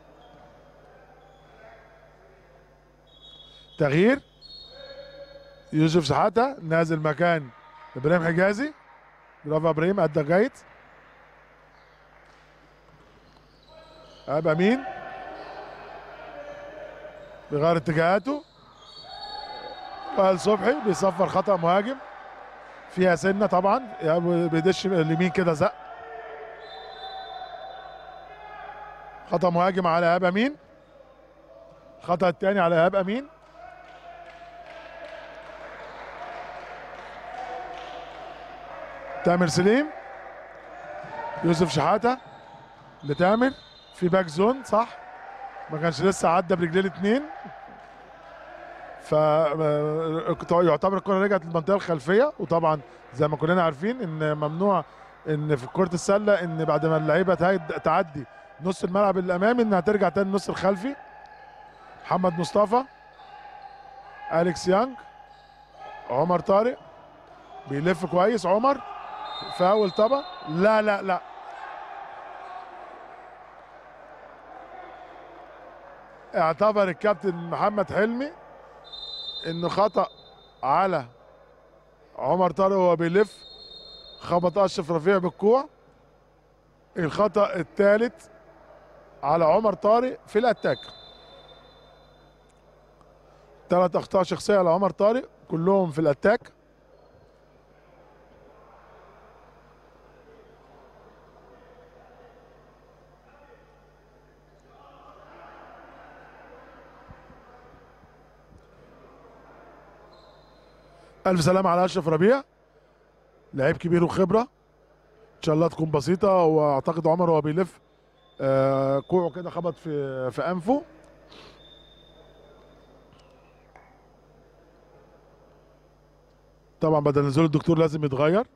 تغيير يوسف شحاته نازل مكان ابراهيم حجازي برافو يا ابراهيم ادى جيد ابقى مين بيغير اتجاهاته وائل صبحي بيصفر خطا مهاجم فيها سنه طبعا يعني بيدش اليمين كده زق خطا مهاجم على ايهاب امين الخطا الثاني على ايهاب امين تامر سليم يوسف شحاته لتامر في باك زون صح ما كانش لسه عدى برجليه الاثنين ف يعتبر الكره رجعت للمنطقه الخلفيه وطبعا زي ما كلنا عارفين ان ممنوع ان في كره السله ان بعد ما اللعيبه تهد- تعدي نص الملعب الامامي انها ترجع تاني النص الخلفي محمد مصطفى اليكس يانج عمر طارق بيلف كويس عمر فاول طبعا لا لا لا اعتبر الكابتن محمد حلمي انه خطا على عمر طارق وهو بيلف خبط اشرف رفيع بالكوع الخطا الثالث على عمر طارق في الاتاك ثلاث اخطاء شخصيه على عمر طارق كلهم في الاتاك الف سلامه على اشرف ربيع لعيب كبير وخبره ان شاء الله تكون بسيطه واعتقد عمر وهو بيلف آه، كوعه كده خبط في في انفه طبعا بدل نزول الدكتور لازم يتغير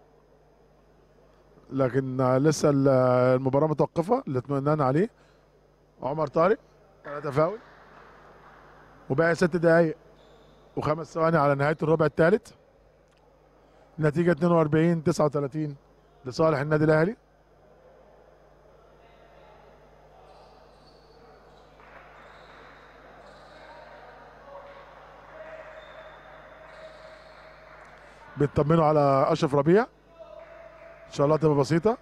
لكن آه، لسه ال- المباراه متوقفه اللي اطمئنان عليه عمر طارق ثلاثة فاول وباقي ست دقايق وخمس ثواني على نهايه الربع الثالث نتيجه 42 39 لصالح النادي الاهلي بيطمنوا على اشرف ربيع ان شاء الله تبقى بسيطه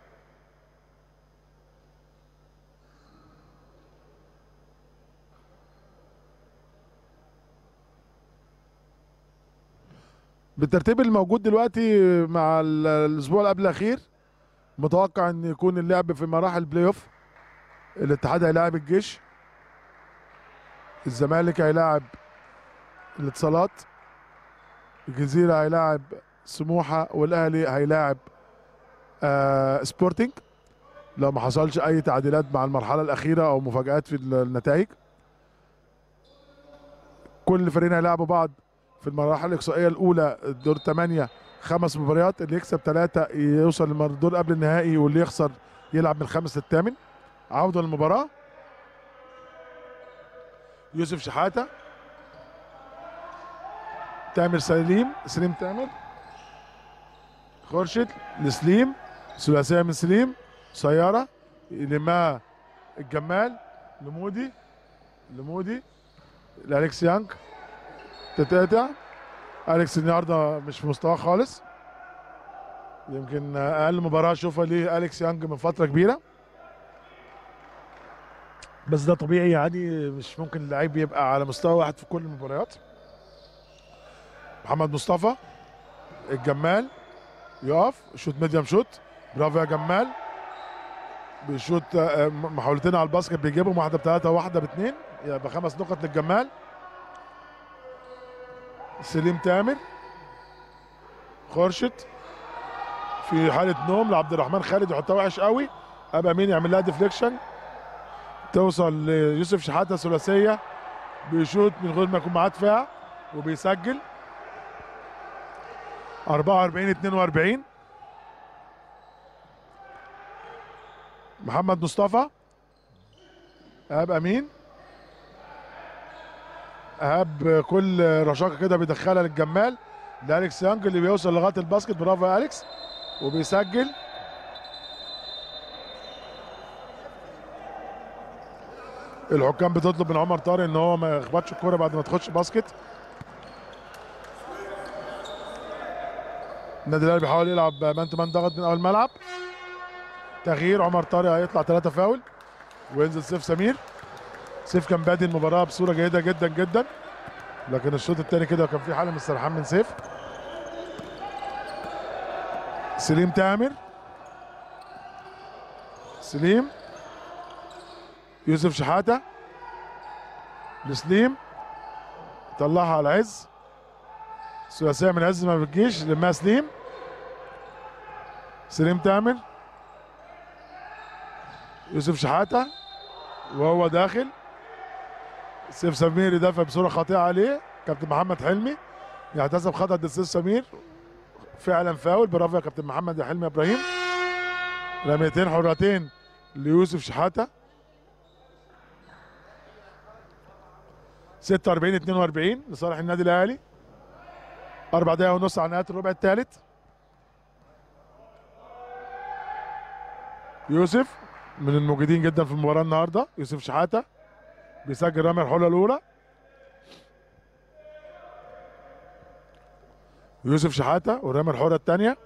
بالترتيب الموجود دلوقتي مع ال- الاسبوع اللي قبل الاخير متوقع ان يكون اللعب في مراحل بلاي اوف الاتحاد هيلاعب الجيش الزمالك هيلاعب الاتصالات الجزيره هيلاعب سموحه والاهلي هيلاعب آه سبورتنج لو ما حصلش اي تعديلات مع المرحله الاخيره او مفاجات في النتائج كل فريقين هيلاعبوا بعض في المراحل الاقصائيه الاولى دور 8 خمس مباريات اللي يكسب ثلاثه يوصل للدور قبل النهائي واللي يخسر يلعب من الخامس للثامن عوده للمباراه يوسف شحاته تامر سليم سليم تامر خورشيد لسليم ثلاثيه من سليم سياره يلمها الجمال لمودي لمودي لالكس يانج تتقطع اليكس النهارده مش في مستواه خالص يمكن اقل مباراه اشوفها ليه اليكس يانج من فتره كبيره بس ده طبيعي يعني مش ممكن اللعيب يبقى على مستوى واحد في كل المباريات محمد مصطفى الجمال يقف شوت ميديم شوت برافو يا جمال بيشوت آه، محاولتين على الباسكت بيجيبهم واحده بثلاثه وواحده باثنين يبقى خمس نقط للجمال سليم تامر خورشت في حاله نوم لعبد الرحمن خالد يحطها وحش قوي ابقى مين يعمل لها ديفليكشن توصل ليوسف شحاته ثلاثيه بيشوط من غير ما يكون معاه دفاع وبيسجل 44 42 محمد مصطفى ايهاب امين ايهاب كل رشاقه كده بيدخلها للجمال لالكس يانج اللي بيوصل لغايه الباسكت برافو يا اليكس وبيسجل الحكام بتطلب من عمر طارق ان هو ما يخبطش الكوره بعد ما تخش باسكت النادي الاهلي بيحاول يلعب مان تو مان ضغط من اول الملعب تغيير عمر طارق هيطلع ثلاثة فاول وينزل سيف سمير سيف كان بادي المباراة بصورة جيدة جدا جدا لكن الشوط الثاني كده كان في حالة من السرحان من سيف سليم تامر سليم يوسف شحاتة لسليم طلعها على عز ثلاثية من عز ما بتجيش لما سليم سليم تامر يوسف شحاتة وهو داخل سيف سمير يدافع بصورة خاطئة عليه كابتن محمد حلمي يحتسب خطأ ضد سيف سمير فعلا فاول برافو يا كابتن محمد يا حلمي يا ابراهيم رميتين حرتين ليوسف شحاتة 46 42 لصالح النادي الاهلي اربع دقايق ونص على نهايه الربع الثالث يوسف من الموجودين جدا في المباراه النهارده يوسف شحاته بيسجل رمي الحله الاولى يوسف شحاته ورمي الحره الثانيه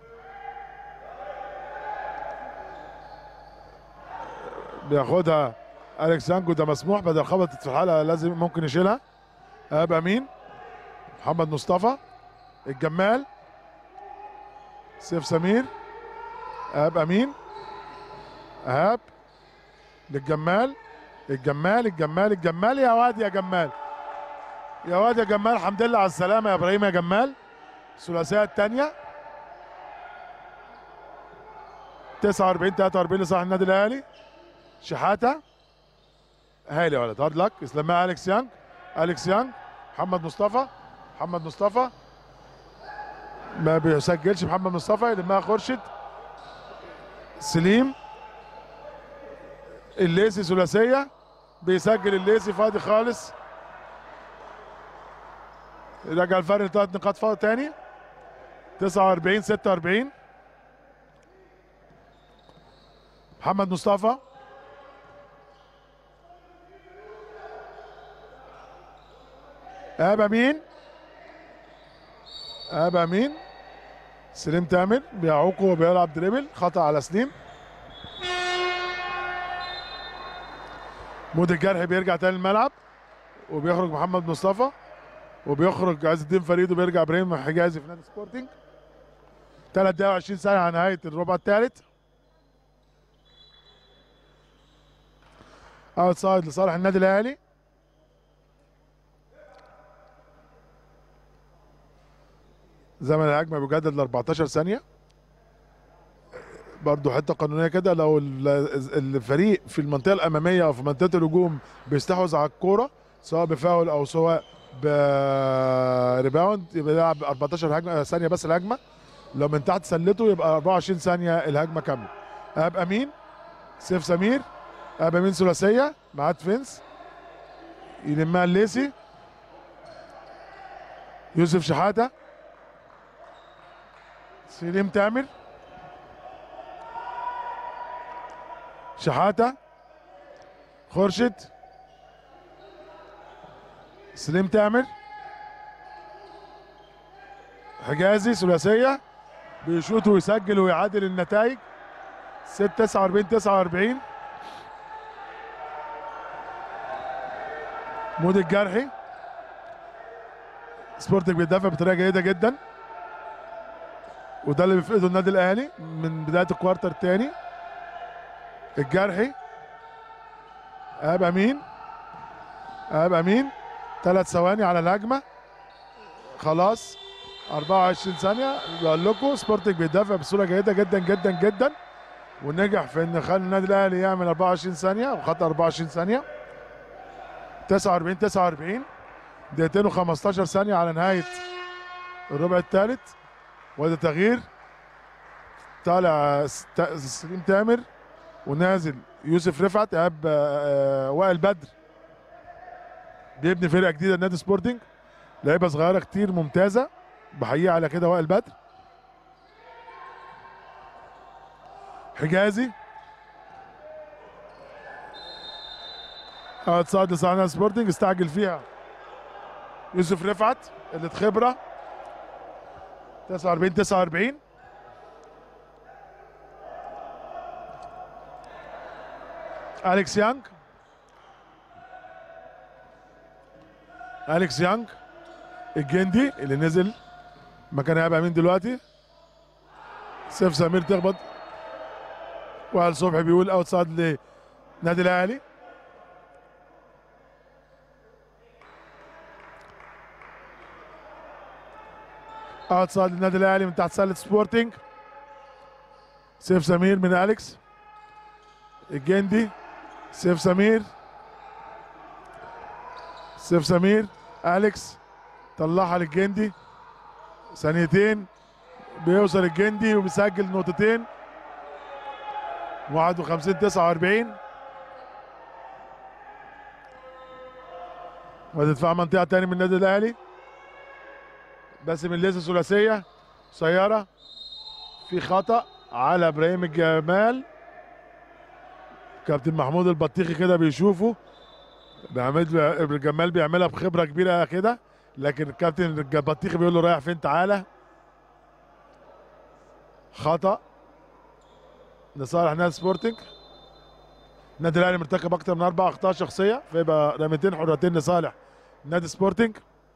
بياخدها اليكس سانجو ده مسموح بدل خبطت في الحلقه لازم ممكن يشيلها ايهاب امين محمد مصطفى الجمال سيف سمير ايهاب امين ايهاب للجمال الجمال الجمال الجمال يا واد يا جمال يا واد يا جمال الحمد لله على السلامه يا ابراهيم يا جمال الثلاثيه الثانيه 49 43 لصالح النادي الاهلي شحاته هايل يا ولد هارد لك اسلامها اليكس يانج اليكس يانج محمد مصطفى محمد مصطفى ما بيسجلش محمد مصطفى يلمها خورشيد سليم الليسي ثلاثيه بيسجل الليسي فاضي خالص رجع الفرق ثلاث نقاط فاضي تاني 49 46 محمد مصطفى ابا مين ابا مين سليم تامر بيعوقه وبيلعب دريبل خطا على سليم مود الجرح بيرجع تاني الملعب وبيخرج محمد مصطفى وبيخرج عز الدين فريد وبيرجع ابراهيم حجازي في نادي سبورتنج 3 دقايق و20 ثانيه على نهايه الربع الثالث اوت سايد لصالح النادي الاهلي زمن الهجمه بيجدد ل 14 ثانيه برضه حته قانونيه كده لو ال- الفريق في المنطقه الاماميه او في منطقه الهجوم بيستحوذ على الكوره سواء بفاول او سواء بريباوند يبقى يلعب 14 هجمه ثانيه بس الهجمه لو من تحت سلته يبقى 24 ثانيه الهجمه كامله اب امين سيف سمير اب امين ثلاثيه معاه فينس يلمها الليسي يوسف شحاته سليم تامر شحاته خورشيد سليم تامر حجازي ثلاثيه بيشوط ويسجل ويعادل النتائج 6 49 49 مود الجرحي سبورتنج بيدافع بطريقه جيده جدا وده اللي بيفقده النادي الاهلي من بدايه الكوارتر الثاني الجرحي ايهاب امين ايهاب امين ثلاث ثواني على الهجمه خلاص 24 ثانيه بقول لكم سبورتنج بيدافع بصوره جيده جدا جدا جدا ونجح في ان خلى النادي الاهلي يعمل 24 ثانيه وخط 24 ثانيه 49 49 دقيقتين و15 ثانيه على نهايه الربع الثالث وده تغيير طالع ست- سليم تامر ونازل يوسف رفعت ايهاب آه، وائل بدر بيبني فرقه جديده لنادي سبورتنج لعيبه صغيره كتير ممتازه بحييه على كده وائل بدر حجازي اوتسايد لصالح نادي سبورتنج استعجل فيها يوسف رفعت اللي خبره 49 49 اليكس يانج اليكس يانج الجندي اللي نزل مكان هيبقى مين دلوقتي سيف سمير تخبط وائل صبحي بيقول اوت سايد لنادي الاهلي اوت سايد للنادي الاهلي من تحت سله سبورتنج سيف سمير من اليكس الجندي سيف سمير سيف سمير اليكس طلعها للجندي ثانيتين بيوصل الجندي وبيسجل نقطتين 51 49 ودفاع منطقة تاني من النادي الأهلي باسم الليثي ثلاثية سيارة في خطأ على إبراهيم الجمال كابتن محمود البطيخي كده بيشوفه بيعمل الجمال بيعملها بخبرة كبيرة كده لكن الكابتن البطيخي بيقول له رايح فين تعالى خطأ لصالح نادي سبورتنج النادي الاهلي مرتكب اكتر من اربع اخطاء شخصيه فيبقى رميتين حرتين لصالح نادي سبورتنج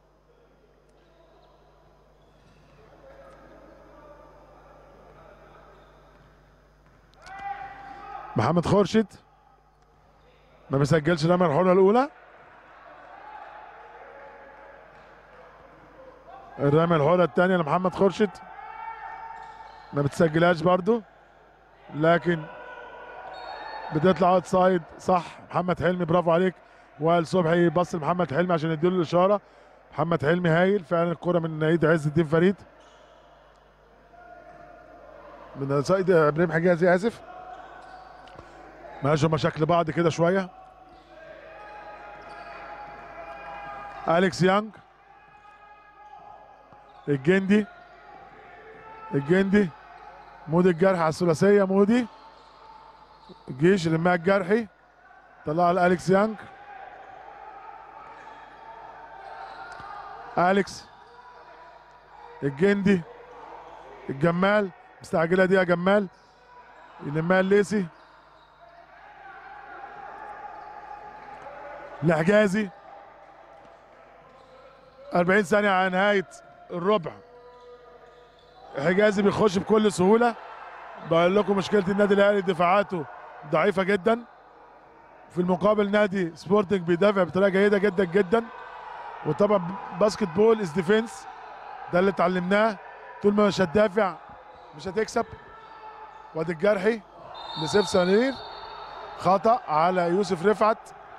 محمد خورشيد ما بيسجلش رمي الحره الاولى الرمي الحره الثانيه لمحمد خورشيد ما بتسجلهاش برضو لكن بتطلع اوت سايد صح محمد حلمي برافو عليك وائل صبحي بص لمحمد حلمي عشان يديله الاشاره محمد حلمي هايل فعلا الكره من ايد عز الدين فريد من سيد ابراهيم حجازي اسف ماشي هما شكل بعض كده شويه اليكس يانج الجندي الجندي مودي الجرح على الثلاثيه مودي الجيش اللي معاه الجرحي طلع لالكس يانج اليكس الجندي الجمال مستعجله دي يا جمال يلمها الليسي لحجازي 40 ثانية على نهاية الربع حجازي بيخش بكل سهولة بقول لكم مشكلة النادي الأهلي دفاعاته ضعيفة جدا في المقابل نادي سبورتنج بيدافع بطريقة جيدة جدا جدا وطبعا باسكت بول از ديفense ده اللي اتعلمناه طول ما مش هتدافع مش هتكسب وادي الجرحي لسيف سمير خطأ على يوسف رفعت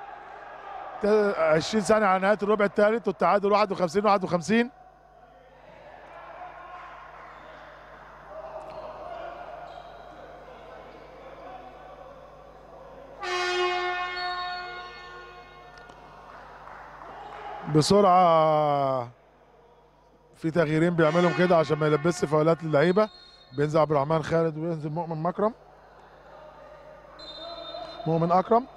20 ثانية على نهاية الربع الثالث والتعادل 51 51 بسرعة في تغييرين بيعملهم كده عشان ما يلبسش فاولات للعيبة بينزل عبد الرحمن خالد وينزل مؤمن مكرم مؤمن أكرم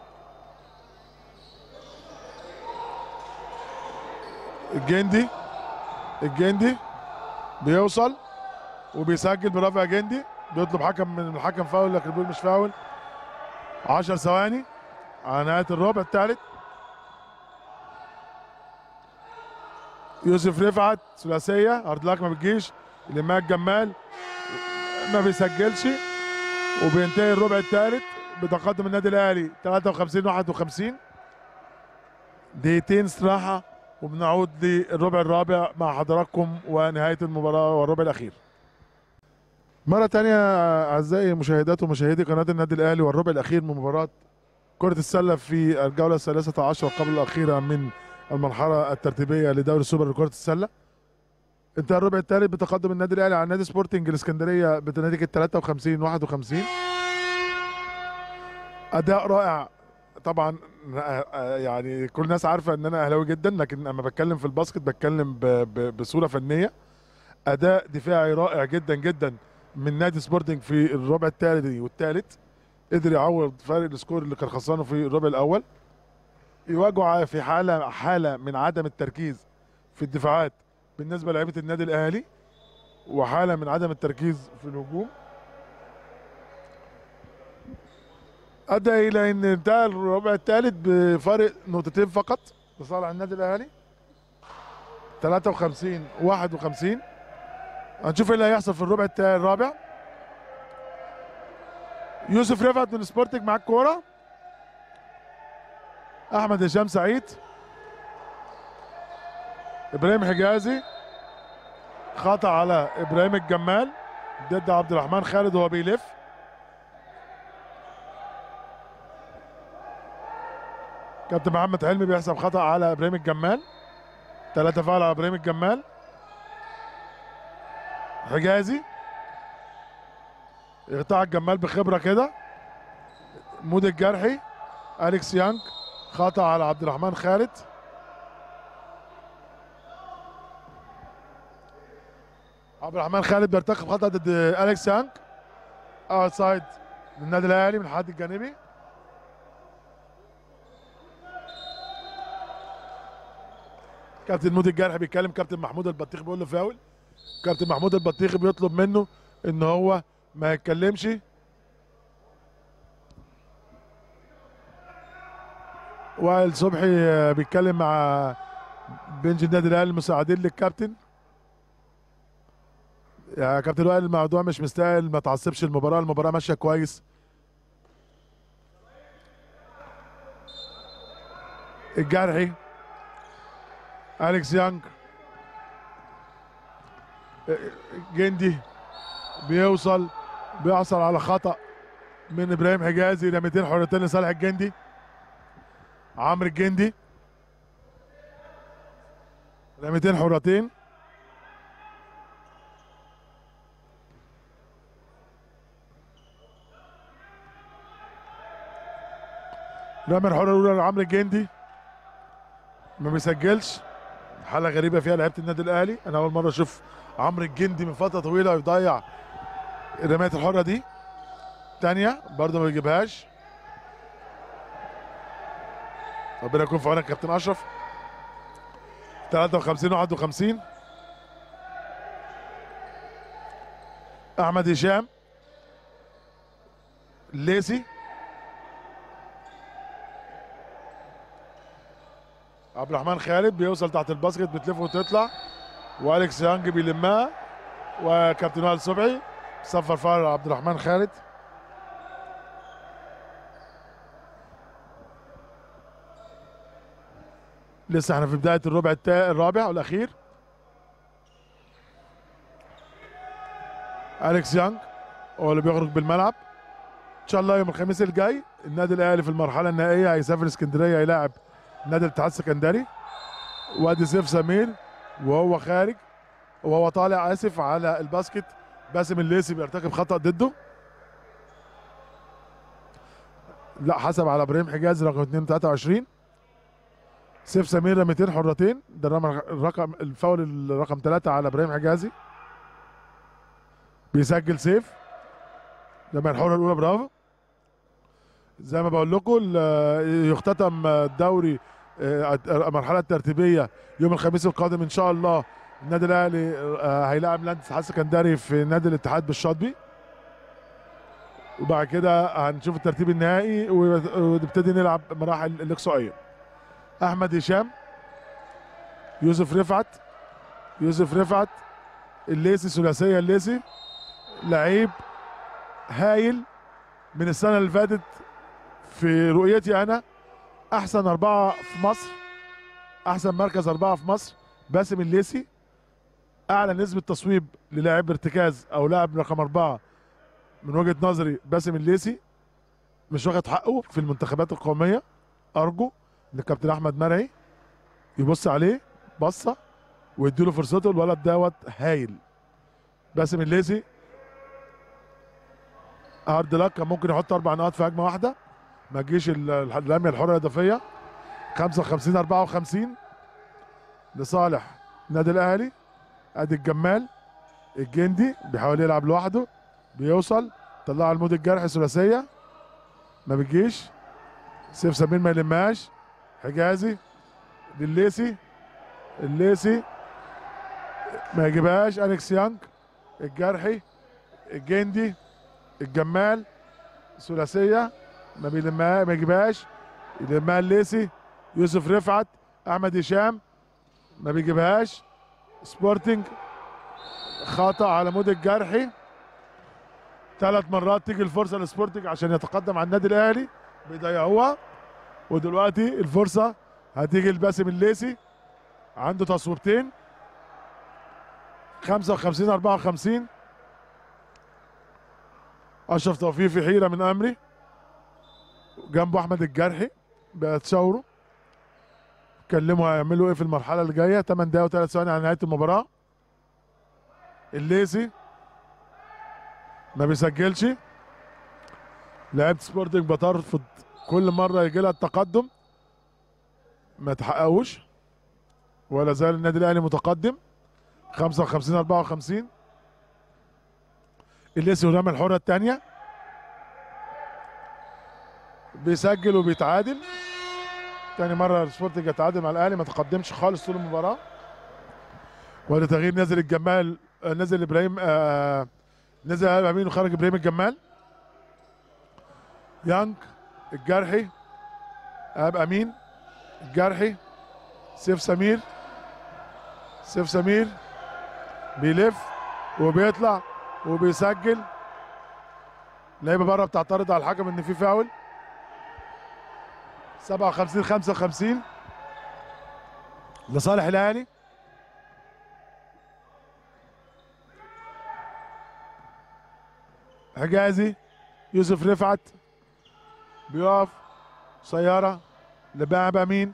الجندي الجندي بيوصل وبيسجل برافع جندي بيطلب حكم من الحكم فاول لكن بيقول مش فاول 10 ثواني على نهايه الربع الثالث يوسف رفعت ثلاثيه هارد لاك ما بتجيش لماك جمال ما بيسجلش وبينتهي الربع الثالث بتقدم النادي الاهلي 53 51 دقيقتين استراحه وبنعود للربع الرابع مع حضراتكم ونهاية المباراة والربع الأخير مرة تانية أعزائي مشاهدات ومشاهدي قناة النادي الأهلي والربع الأخير من مباراة كرة السلة في الجولة الثالثة عشر قبل الأخيرة من المرحلة الترتيبية لدوري السوبر لكرة السلة انتهى الربع الثالث بتقدم النادي الأهلي على نادي سبورتنج الإسكندرية بنتيجة 53 51 أداء رائع طبعا يعني كل الناس عارفه ان انا اهلاوي جدا لكن لما بتكلم في الباسكت بتكلم ب- ب- بصوره فنيه اداء دفاعي رائع جدا جدا من نادي سبورتنج في الربع الثالث والثالث قدر يعوض فارق السكور اللي كان خسرانه في الربع الاول يواجهوا في حاله حاله من عدم التركيز في الدفاعات بالنسبه لعيبه النادي الاهلي وحاله من عدم التركيز في الهجوم ادى الى ان انتهى الربع الثالث بفارق نقطتين فقط لصالح النادي الاهلي 53 51 هنشوف ايه اللي هيحصل في الربع التا- الرابع يوسف رفعت من سبورتنج معاك كوره احمد هشام سعيد ابراهيم حجازي خطا على ابراهيم الجمال ضد عبد الرحمن خالد وهو بيلف كابتن محمد حلمي بيحسب خطا على ابراهيم الجمال ثلاثة فاول على ابراهيم الجمال حجازي اقطاع الجمال بخبرة كده مود الجرحي اليكس يانج خطا على عبد الرحمن خالد عبد الرحمن خالد بيرتكب خطا ضد اليكس يانج اوت سايد للنادي الاهلي من الحد الجانبي كابتن مودي الجرحي بيتكلم كابتن محمود البطيخ بيقول له فاول كابتن محمود البطيخي بيطلب منه ان هو ما يتكلمش وائل صبحي آه، بيتكلم مع بنج النادي الاهلي المساعدين للكابتن يا كابتن وائل الموضوع مش مستاهل ما تعصبش المباراه المباراه ماشيه كويس الجرحي اليكس يانج جندي بيوصل بيحصل على خطا من ابراهيم حجازي رميتين حرتين لصالح الجندي عمرو الجندي رميتين حرتين رمي الحره الاولى لعمرو الجندي ما بيسجلش حاله غريبه فيها لعيبه النادي الاهلي انا اول مره اشوف عمرو الجندي من فتره طويله يضيع الرميات الحره دي تانية برضه ما بيجيبهاش ربنا يكون في عونك يا كابتن اشرف 53 51 احمد هشام ليسي عبد الرحمن خالد بيوصل تحت الباسكت بتلف وتطلع واليكس يانج بيلمها وكابتن وائل صبحي صفر فاول عبد الرحمن خالد لسه احنا في بدايه الربع التا... الرابع والاخير اليكس يانج هو اللي بيخرج بالملعب ان شاء الله يوم الخميس الجاي النادي الاهلي في المرحله النهائيه هيسافر اسكندريه يلاعب نادي الاتحاد السكندري وادي سيف سمير وهو خارج وهو طالع اسف على الباسكت باسم الليسي بيرتكب خطا ضده لا حسب على ابراهيم حجاز رقم 2 23 سيف سمير رميتين حرتين ده الرقم الرقم الفاول الرقم 3 على ابراهيم حجازي بيسجل سيف لما الحره الاولى برافو زي ما بقول لكم ال- يختتم الدوري آه، المرحله الترتيبيه يوم الخميس القادم ان شاء الله النادي الاهلي آه، هيلاعب نادي الاتحاد السكندري في نادي الاتحاد بالشاطبي وبعد كده هنشوف الترتيب النهائي ونبتدي نلعب مراحل الاقصائيه احمد هشام يوسف رفعت يوسف رفعت الليسي ثلاثيه الليسي لعيب هايل من السنه اللي فاتت في رؤيتي انا احسن اربعه في مصر احسن مركز اربعه في مصر باسم الليسي اعلى نسبه تصويب للاعب ارتكاز او لاعب رقم اربعه من وجهه نظري باسم الليسي مش واخد حقه في المنتخبات القوميه ارجو ان الكابتن احمد مرعي يبص عليه بصه ويديله فرصته الولد دوت هايل باسم الليسي هارد لك كان ممكن يحط اربع نقاط في هجمه واحده ما تجيش ال- الرميه الحره الاضافيه 55 54 لصالح النادي الاهلي ادي الجمال الجندي بيحاول يلعب لوحده بيوصل طلع المود الجرحي ثلاثيه ما بتجيش سيف سمير ما يلمهاش حجازي لليسي الليسي ما يجيبهاش اليكس يانج الجرحي الجندي الجمال ثلاثيه ما بيلمها ما يجيبهاش يلمها الليسي يوسف رفعت احمد هشام ما بيجيبهاش سبورتنج خطا على مود الجرحي ثلاث مرات تيجي الفرصه لسبورتنج عشان يتقدم على النادي الاهلي بيضيعوها ودلوقتي الفرصه هتيجي لباسم الليسي عنده تصويبتين 55 54 اشرف توفيق في حيره من امري جنبه احمد الجرحي بيتشاوروا اتكلموا هيعملوا ايه في المرحله اللي جايه 8 دقايق و3 ثواني على نهايه المباراه الليسي ما بيسجلش لعيبه سبورتنج بترفض كل مره يجي لها التقدم ما تحققوش ولا زال النادي الاهلي متقدم 55 54 الليسي ورمى الحره الثانيه بيسجل وبيتعادل تاني مره سبورتنج يتعادل مع الاهلي ما تقدمش خالص طول المباراه ولا تغيير نزل الجمال آه، نزل ابراهيم آه نزل قلب امين وخرج ابراهيم الجمال يانج الجرحي اب امين الجرحي سيف سمير سيف سمير بيلف وبيطلع وبيسجل لعيبه بره بتعترض على الحكم ان في فاول 57 55 لصالح الاهلي حجازي يوسف رفعت بيقف سيارة لباعب أمين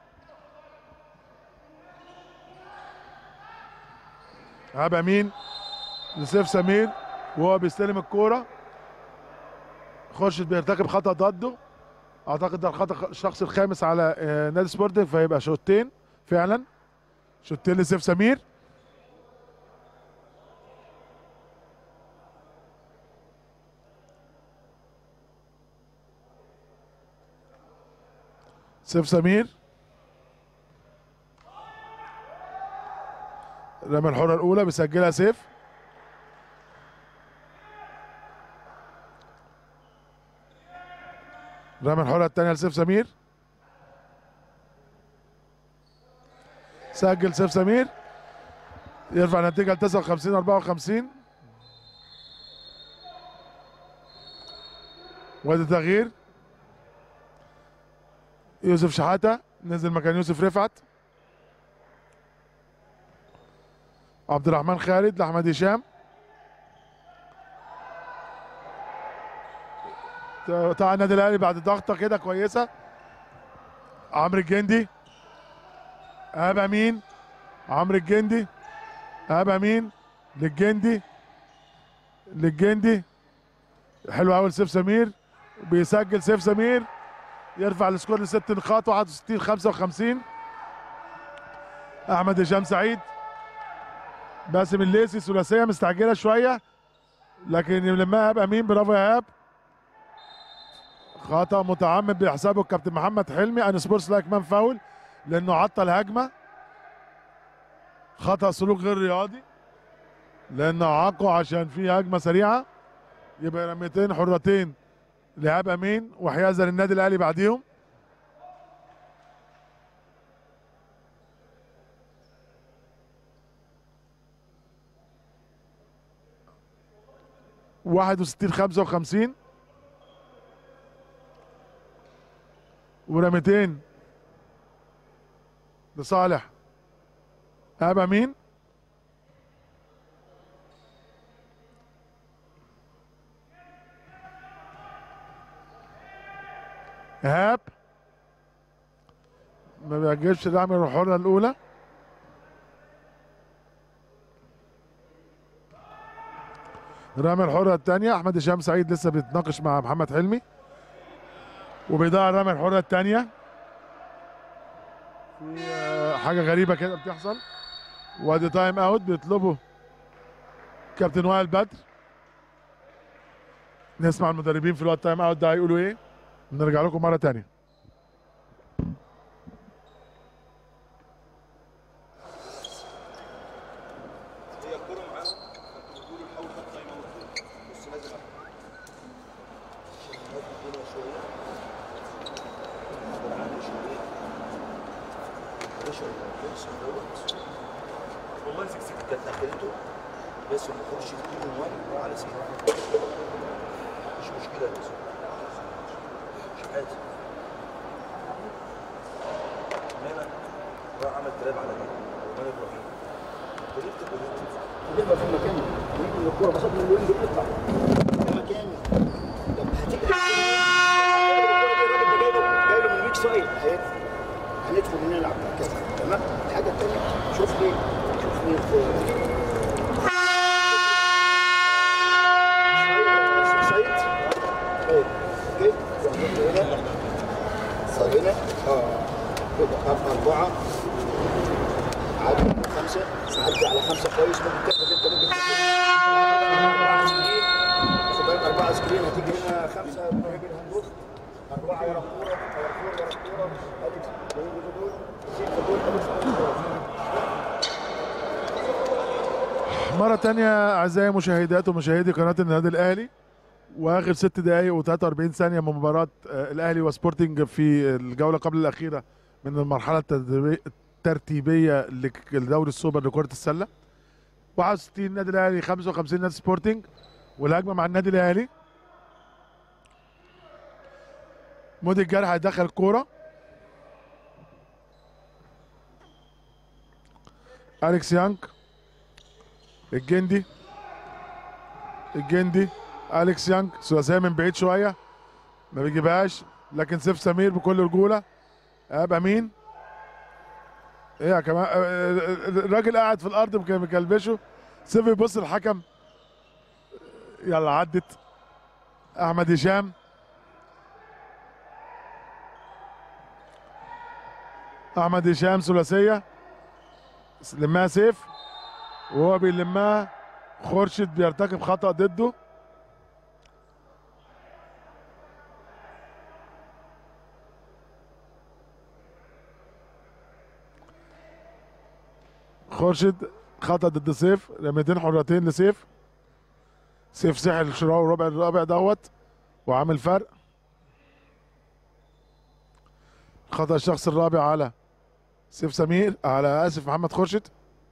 عاب أمين لسيف سمير وهو بيستلم الكورة خورشيد بيرتكب خطأ ضده أعتقد ده الخطأ الشخص الخامس على آه، نادي سبورتنج فيبقى شوطين فعلا شوطين لسيف سمير سيف سمير رمى الحرة الأولى بيسجلها سيف رمى الحرة الثانية لسيف سمير سجل سيف سمير يرفع النتيجة ل 59 54 وادي تغيير يوسف شحاته نزل مكان يوسف رفعت عبد الرحمن خالد لاحمد هشام بتاع النادي الاهلي بعد ضغطه كده كويسه عمرو الجندي ايهاب امين عمرو الجندي ايهاب امين للجندي للجندي حلو قوي لسيف سمير بيسجل سيف سمير يرفع السكور لست نقاط 61 55 احمد هشام سعيد باسم الليسي ثلاثيه مستعجله شويه لكن يلمها ايهاب امين برافو يا ايهاب خطا متعمد بيحسبه الكابتن محمد حلمي ان سبورتس لايك مان فاول لانه عطل هجمه خطا سلوك غير رياضي لانه عاقه عشان في هجمه سريعه يبقى رميتين حرتين لإيهاب امين وحيازه للنادي الاهلي بعديهم واحد وستين خمسة وخمسين ورميتين لصالح إيهاب امين ايهاب ما بيعجبش دعم الحرة الأولى رامي الحرة الثانية أحمد هشام سعيد لسه بيتناقش مع محمد حلمي وبيضيع رامي الحرة الثانية في آه، حاجة غريبة كده بتحصل وادي تايم اوت بيطلبوا كابتن وائل بدر نسمع المدربين في الوقت تايم اوت ده هيقولوا ايه نرجع لكم مرة تانية هي الكرة معاهم فانتوا بتقولوا نحاول خط تايم اوت بص لازم أبقى. عشان نهدي الدنيا شوية كانت اخرته بس ما يخش يجيب وان على سيف مش مشكله بس شحات مانا راح عمل تراب على ده مان ابراهيم وليفت وليفت بيبقى في مكانه ويجي الكوره بسط من الوينج بيطلع في مكانه طب هتيجي الراجل ده جاي له جاي له من ويك سايد هيدخل هندخل نلعب كذا تمام الحاجه الثانيه شوف لي شوف لي في سايد طيب جيت هنا صار هنا اه كده أربعة عادي خمسة عدي على خمسة كويس ممكن تاخد انت ممكن تاخد أربعة سكرين خد بالك أربعة سكرين هتيجي هنا خمسة تروح يجي الهاندوخ أربعة ورا الكورة ورا الكورة ورا الكورة أليكس يجي دول ستة دول أليكس مرة تانية أعزائي مشاهدات ومشاهدي قناة النادي الأهلي وآخر ست دقايق و43 ثانية من مباراة آه، الأهلي وسبورتنج في الجولة قبل الأخيرة من المرحلة التدريبي- الترتيبية لك- لدوري السوبر لكرة السلة 61 نادي الأهلي 55 نادي سبورتنج والهجمة مع النادي الأهلي مودي الجرح هيدخل الكورة أليكس يانج الجندي الجندي اليكس يانج ثلاثيه من بعيد شويه ما بيجيبهاش لكن سيف سمير بكل رجوله ابقى مين ايه يا كمان الراجل قاعد في الارض مك- مكلبشه سيف يبص الحكم يلا عدت احمد هشام احمد هشام ثلاثيه لمها سيف وهو بيلمها خورشيد بيرتكب خطأ ضده خورشيد خطأ ضد سيف رميتين حرتين لسيف سيف سحل الشراوي الربع الرابع دوت وعامل فرق خطأ الشخص الرابع على سيف سمير على اسف محمد خورشيد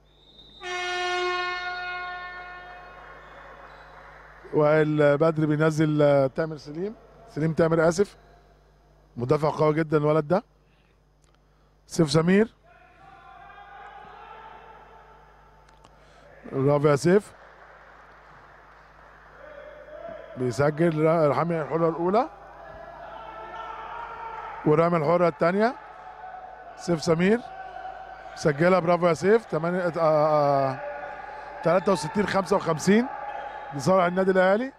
وائل بدر بينزل آه، تامر سليم سليم تامر اسف مدافع قوي جدا الولد ده سيف سمير برافو يا سيف بيسجل را- رامي الحرة الأولى ورامي الحرة الثانية سيف سمير سجلها برافو يا سيف 8 63 55 لصالح النادي الاهلي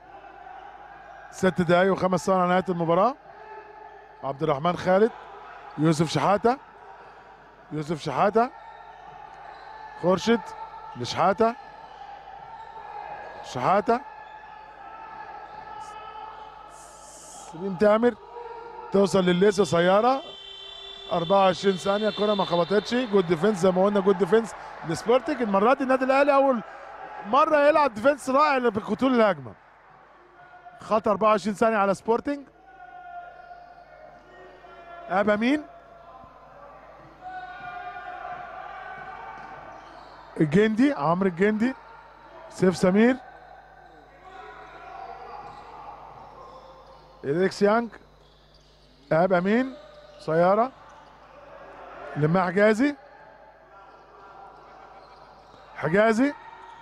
ست دقايق وخمس ثواني على نهايه المباراه عبد الرحمن خالد يوسف شحاته يوسف شحاته خورشيد لشحاته شحاته سليم تامر توصل لليس قصيره 24 ثانيه كره ما خبطتش جود ديفنس زي ما قلنا جود ديفنس لسبورتنج المره دي النادي الاهلي اول مره يلعب ديفنس رائع في طول الهجمه خط 24 ثانيه على سبورتنج ابا مين الجندي عمرو الجندي سيف سمير إليكس يانج إيهاب أمين سيارة لما حجازي حجازي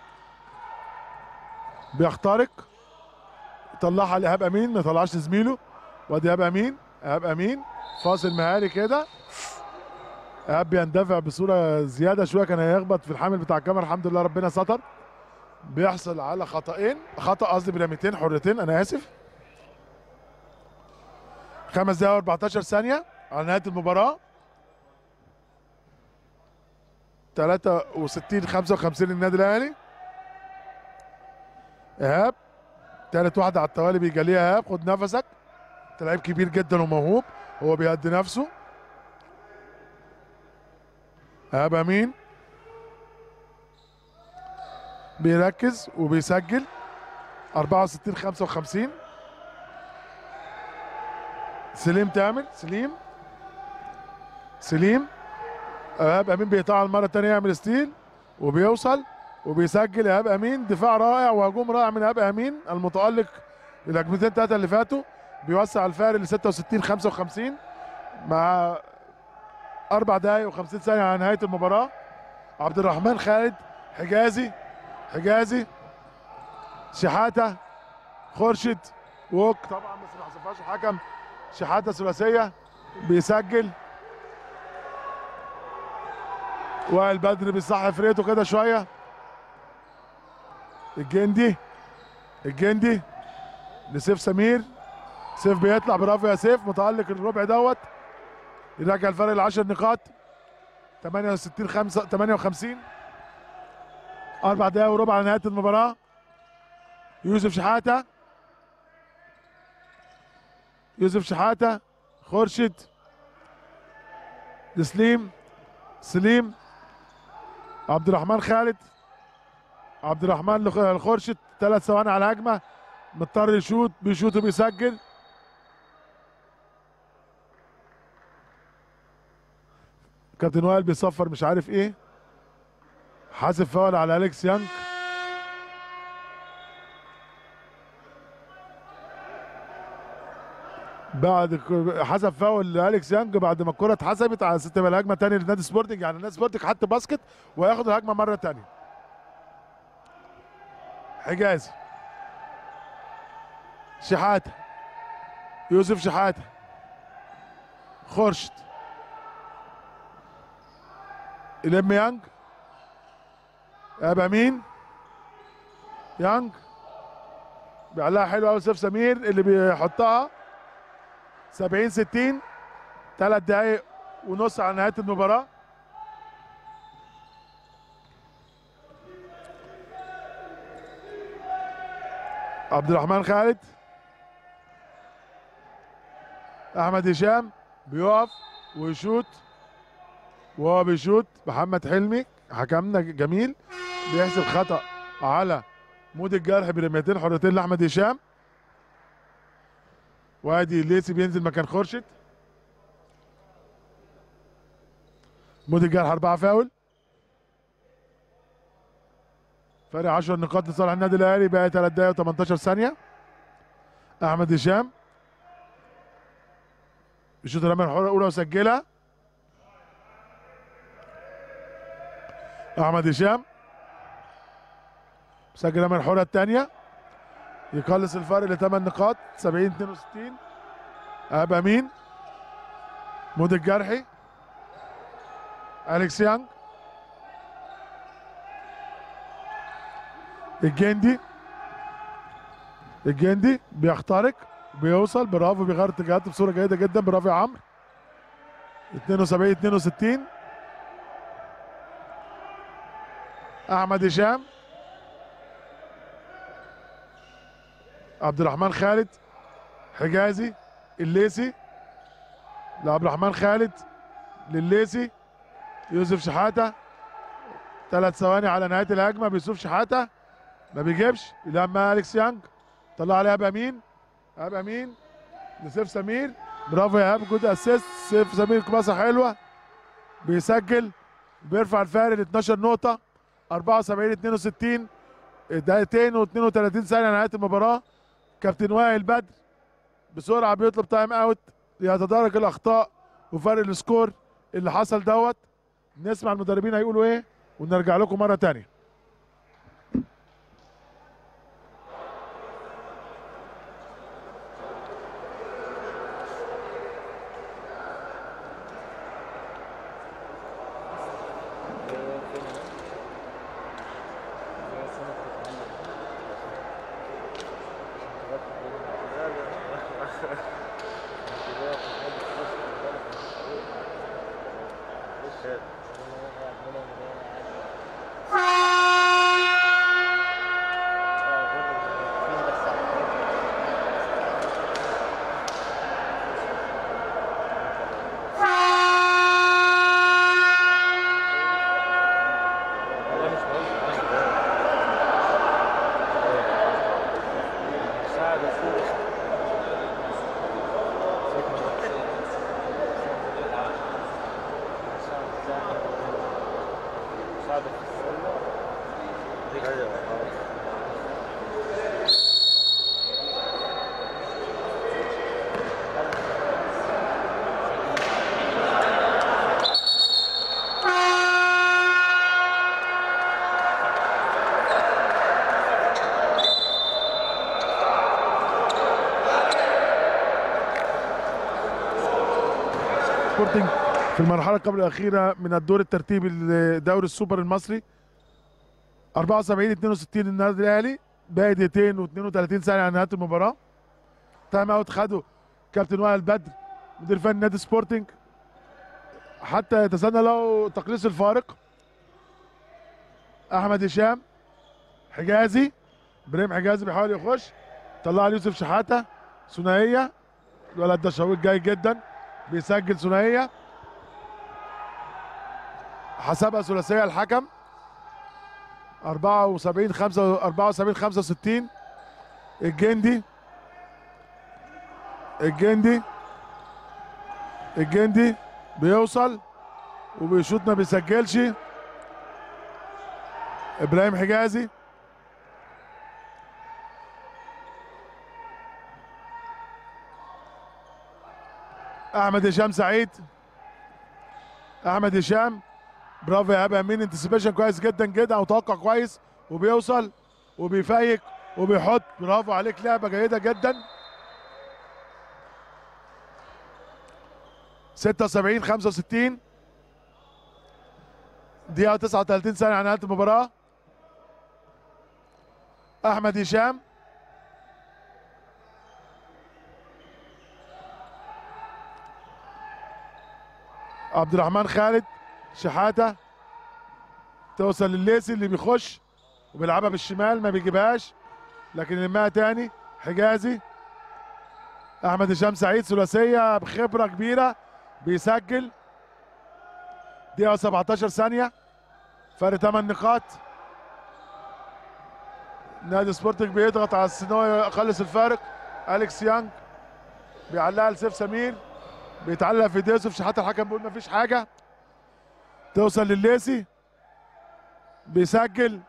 بيخترق يطلعها لإيهاب أمين ما يطلعش لزميله وادي إيهاب أمين إيهاب أمين فاصل مهاري كده إيهاب بيندفع بصورة زيادة شوية كان هيخبط في الحامل بتاع الكاميرا الحمد لله ربنا ستر بيحصل على خطأين خطأ قصدي برميتين حرتين أنا آسف خمس دقايق و14 ثانية على نهاية المباراة 63 55 النادي الأهلي إيهاب تالت واحدة على التوالي بيجاليها إيهاب خد نفسك أنت لعيب كبير جدا وموهوب هو بيهدي نفسه إيهاب أمين بيركز وبيسجل 64 55 سليم تامر سليم سليم ايهاب امين بيقطعها المره الثانيه يعمل ستيل وبيوصل وبيسجل ايهاب امين دفاع رائع وهجوم رائع من ايهاب امين المتالق الهجمتين الثلاثه اللي فاتوا بيوسع الفارق ل 66 55 مع اربع دقائق و50 ثانيه على نهايه المباراه عبد الرحمن خالد حجازي حجازي شحاته خورشيد ووك طبعا بس ما حسبهاش الحكم شحاته ثلاثيه بيسجل وائل بدر بيصحي فريته كده شويه الجندي الجندي لسيف سمير سيف بيطلع برافو يا سيف متالق الربع دوت يرجع الفرق ل 10 نقاط 68 5 58 اربع دقايق وربع على نهايه المباراه يوسف شحاته يوسف شحاته خورشيد تسليم سليم عبد الرحمن خالد عبد الرحمن لخ- الخورشيد ثلاث ثواني على الهجمه مضطر يشوط بيشوط وبيسجل كابتن وائل بيصفر مش عارف ايه حاسب فاول على اليكس يانج بعد ك- حسب فاول لالكس يانج بعد ما الكره اتحسبت على ست تبقى الهجمه تاني لنادي سبورتنج يعني نادي سبورتنج حط باسكت وياخد الهجمه مره تانيه حجازي شحاته يوسف شحاته خورشت يلم يانج ابقى مين يانج بيعلقها حلو قوي سيف سمير اللي بيحطها 70 60 ثلاث دقايق ونص على نهايه المباراه عبد الرحمن خالد احمد هشام بيقف ويشوط وهو بيشوط محمد حلمي حكمنا جميل بيحسب خطا على مود الجرح برميتين حرتين لاحمد هشام وادي ليسي بينزل مكان خورشيد مود الجرح اربعه فاول فرق 10 نقاط لصالح النادي الاهلي بقى 3 دقايق و18 ثانيه احمد هشام بيشوط الرميه الحره الاولى وسجلها احمد هشام سجل الرميه الحره الثانيه يقلص الفرق لثمان نقاط 70 62 ابقى مين مود الجرحي اليكس يانج الجندي الجندي بيخترق بيوصل برافو بيغير اتجاهات بصوره جيده جدا برافو يا عمرو 72 62 احمد هشام عبد الرحمن خالد حجازي الليسي لعبد الرحمن خالد لليسي يوسف شحاته ثلاث ثواني على نهايه الهجمه بيوسف شحاته ما بيجيبش لما اليكس يانج طلع عليها ابقى مين ابقى مين لسيف سمير برافو يا ايهاب جود اسيست سيف سمير كباسه حلوه بيسجل بيرفع الفارق ل 12 نقطه 74 62 دقيقتين و32 ثانيه نهايه المباراه كابتن وائل بدر بسرعه بيطلب تايم اوت يتدارك الاخطاء وفرق السكور اللي حصل دوت نسمع المدربين هيقولوا ايه ونرجع لكم مره تانية Yeah. سبورتنج في المرحله قبل الاخيره من الدور الترتيبي لدوري السوبر المصري 74 62 النادي الاهلي باقي دقيقتين و32 ثانيه على نهايه المباراه تايم اوت خده كابتن وائل بدر مدير فني نادي سبورتنج حتى يتسنى له تقليص الفارق احمد هشام حجازي ابراهيم حجازي بيحاول يخش طلع لي يوسف شحاته ثنائيه الولد ده شويت جيد جدا بيسجل ثنائيه حسبها ثلاثيه الحكم 74 5 74 65 الجندي الجندي الجندي بيوصل وبيشوط ما بيسجلش ابراهيم حجازي احمد هشام سعيد احمد هشام برافو يا ابا امين انتسيبيشن كويس جدا جدا او توقع كويس وبيوصل وبيفيك وبيحط برافو عليك لعبه جيده جدا 76 65 دقيقة 39 ثانية على نهاية المباراة أحمد هشام عبد الرحمن خالد شحاتة توصل لليسي اللي بيخش وبيلعبها بالشمال ما بيجيبهاش لكن يلمها تاني حجازي احمد هشام سعيد ثلاثيه بخبره كبيره بيسجل دقيقه 17 ثانيه فرق 8 نقاط نادي سبورتنج بيضغط على السنو يخلص الفارق اليكس يانج بيعلقها لسيف سمير بيتعلق في ايديه يوسف شحاته الحكم بيقول مفيش حاجه توصل لليسي بيسجل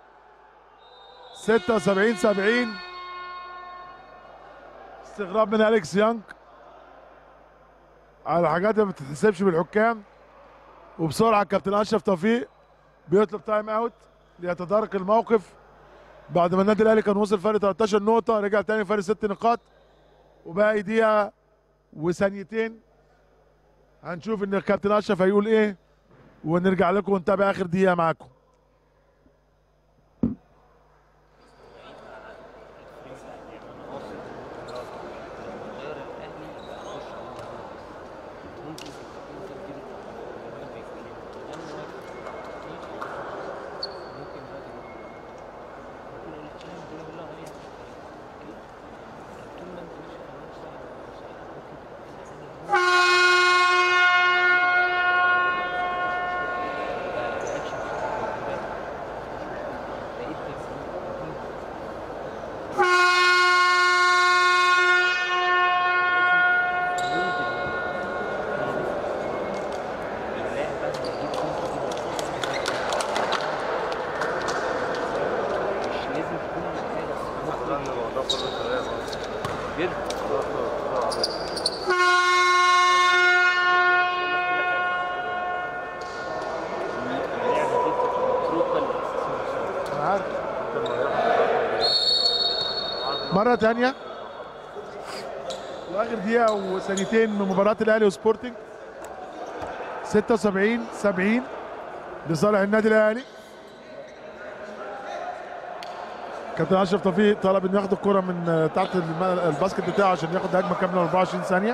76 70 استغراب من اليكس يانج على حاجات ما بتتحسبش بالحكام وبسرعه الكابتن اشرف توفيق بيطلب تايم اوت ليتدارك الموقف بعد ما النادي الاهلي كان وصل فرق 13 نقطه رجع تاني فرق 6 نقاط وباقي دقيقه وثانيتين هنشوف ان الكابتن اشرف هيقول ايه ونرجع لكم ونتابع اخر دقيقه معاكم أنا عارف مرة تانية واخر دقيقة وثانيتين من مباراة الأهلي وسبورتنج 76 70 لصالح النادي الأهلي كابتن أشرف توفيق طلب إنه ياخد الكرة من تحت الم- الباسكت بتاعه عشان ياخد هجمة كاملة 24 ثانية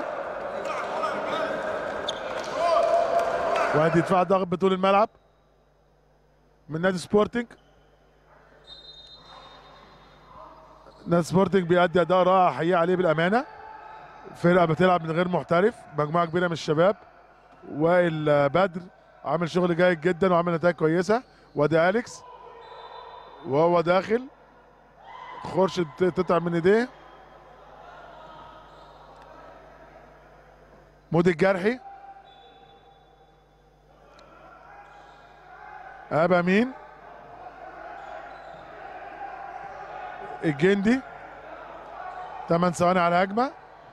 وادي دفاع ضغط بطول الملعب من نادي سبورتنج نادي سبورتنج بيأدي اداء رائع احييه عليه بالامانه فرقه بتلعب من غير محترف مجموعه كبيره من الشباب وائل بدر عامل شغل جيد جدا وعامل نتائج كويسه وادي اليكس وهو داخل خورشيد تتعب من ايديه مودي الجرحي ابا مين الجندي 8 ثواني على هجمه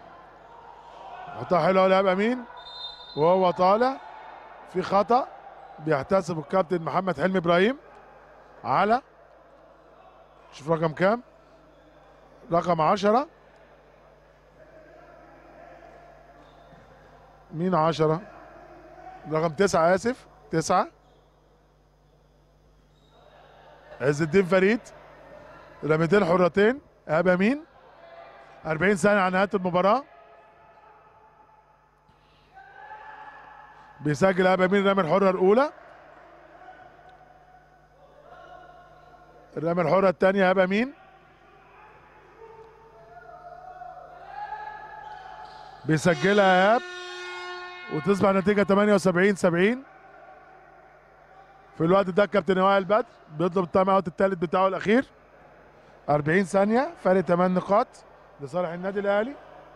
حطها حلوه لاب امين وهو طالع في خطا بيحتسب الكابتن محمد حلمي ابراهيم على شوف رقم كام رقم 10 مين 10 رقم تسعة آسف تسعة عز الدين فريد رميتين حرتين إيهاب أمين 40 ثانية على نهاية المباراة بيسجل إيهاب أمين الرمية الحرة الأولى الرمية الحرة الثانية إيهاب أمين بيسجلها إيهاب وتصبح نتيجة 78 70 في الوقت ده كابتن وائل بدر بيطلب التايم اوت الثالث بتاعه الأخير 40 ثانية فرق 8 نقاط لصالح النادي الأهلي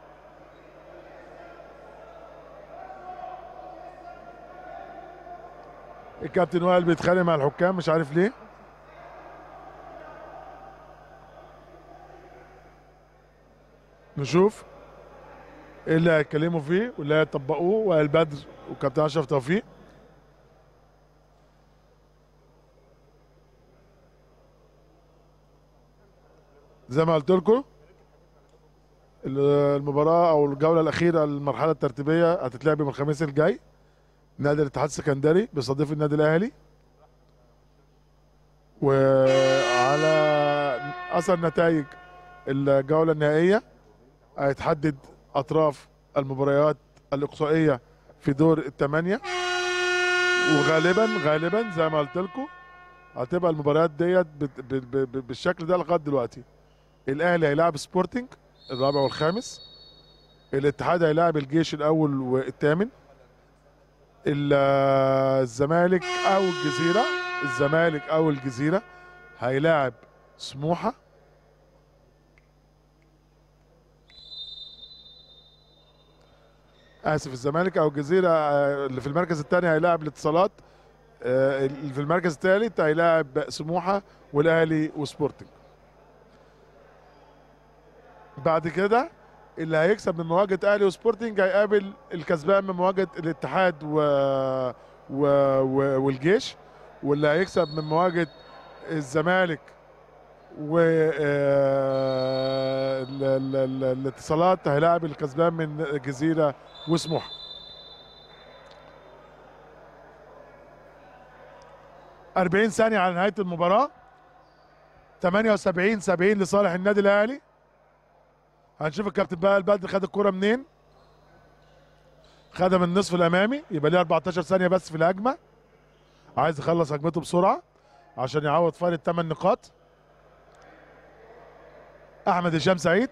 الكابتن وائل بيتخانق مع الحكام مش عارف ليه نشوف ايه اللي هيتكلموا فيه واللي هيطبقوه وائل بدر وكابتن اشرف توفيق زي ما قلت لكم المباراة أو الجولة الأخيرة المرحلة الترتيبية هتتلعب يوم الخميس الجاي نادي الاتحاد السكندري بيستضيف النادي الأهلي وعلى أثر نتائج الجولة النهائية هيتحدد أطراف المباريات الإقصائية في دور الثمانية وغالبا غالبا زي ما قلت لكم هتبقى المباريات ديت بت- ب- ب- ب- بالشكل ده لغايه دلوقتي الاهلي هيلاعب سبورتنج الرابع والخامس الاتحاد هيلاعب الجيش الاول والثامن ال- الزمالك او الجزيره الزمالك او الجزيره هيلاعب سموحه اسف الزمالك او الجزيره آه، اللي في المركز الثاني هيلاعب الاتصالات آه، اللي في المركز الثالث هيلاعب سموحه والاهلي وسبورتنج بعد كده اللي هيكسب من مواجهه اهلي وسبورتنج هيقابل الكسبان من مواجهه الاتحاد و... و... و... والجيش واللي هيكسب من مواجهه الزمالك و آه، ال- ال- ال- الاتصالات هيلاعب الكسبان من الجزيره وسموحه أربعين ثانية على نهاية المباراة 78 70 لصالح النادي الأهلي هنشوف الكابتن بقى البدر خد الكرة منين خدها من النصف الأمامي يبقى ليه 14 ثانية بس في الهجمة عايز يخلص هجمته بسرعة عشان يعوض فرق الثمان نقاط أحمد هشام سعيد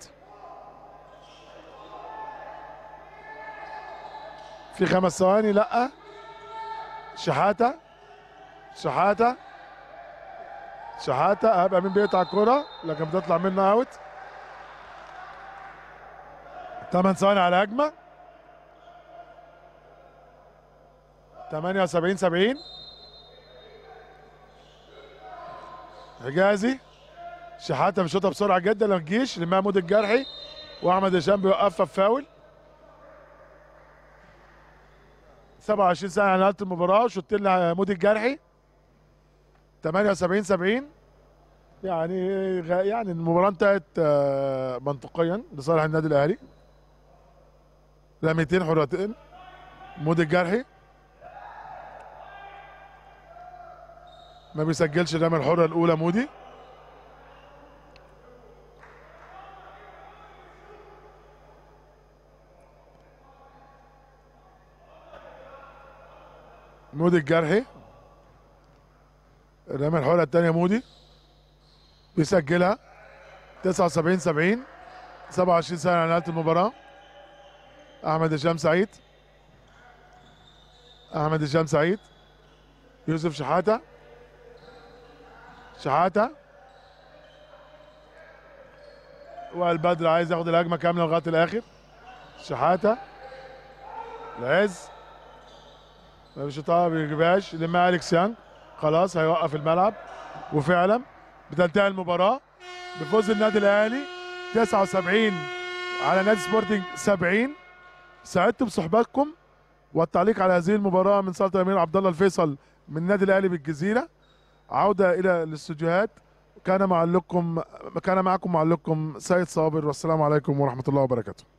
في خمس ثواني لأ شحاتة شحاتة شحاتة هيبقى مين بيقطع الكرة لكن بتطلع منه اوت 8 ثواني على هجمة 78 70 حجازي شحاتة بيشوطها بسرعة جدا لما تجيش لمحمود الجرحي واحمد هشام بيوقفها بفاول 27 سنة على نهاية المباراة شوطين لمحمود الجرحي 78 70 يعني غ- يعني المباراة انتهت آه، منطقيا لصالح النادي الأهلي رميتين حرتين مود الجرحي ما بيسجلش الرمية الحرة الأولى مودي مودي الجرحي الرمية الحرة الثانية مودي بيسجلها 79 70 27 سنة على نهاية المباراة أحمد هشام سعيد أحمد هشام سعيد يوسف شحاتة شحاتة والبدر عايز ياخد الهجمة كاملة لغاية الآخر شحاتة العز ما بيشوطها ما بيجيبهاش لما أليكس يانج خلاص هيوقف الملعب وفعلا بتنتهي المباراة بفوز النادي الأهلي 79 على نادي سبورتنج 70 سعدت بصحبتكم والتعليق على هذه المباراة من صالة الأمير عبد الله الفيصل من النادي الأهلي بالجزيرة عودة إلى الاستوديوهات كان معلقكم كان معكم معلقكم سيد صابر والسلام عليكم ورحمة الله وبركاته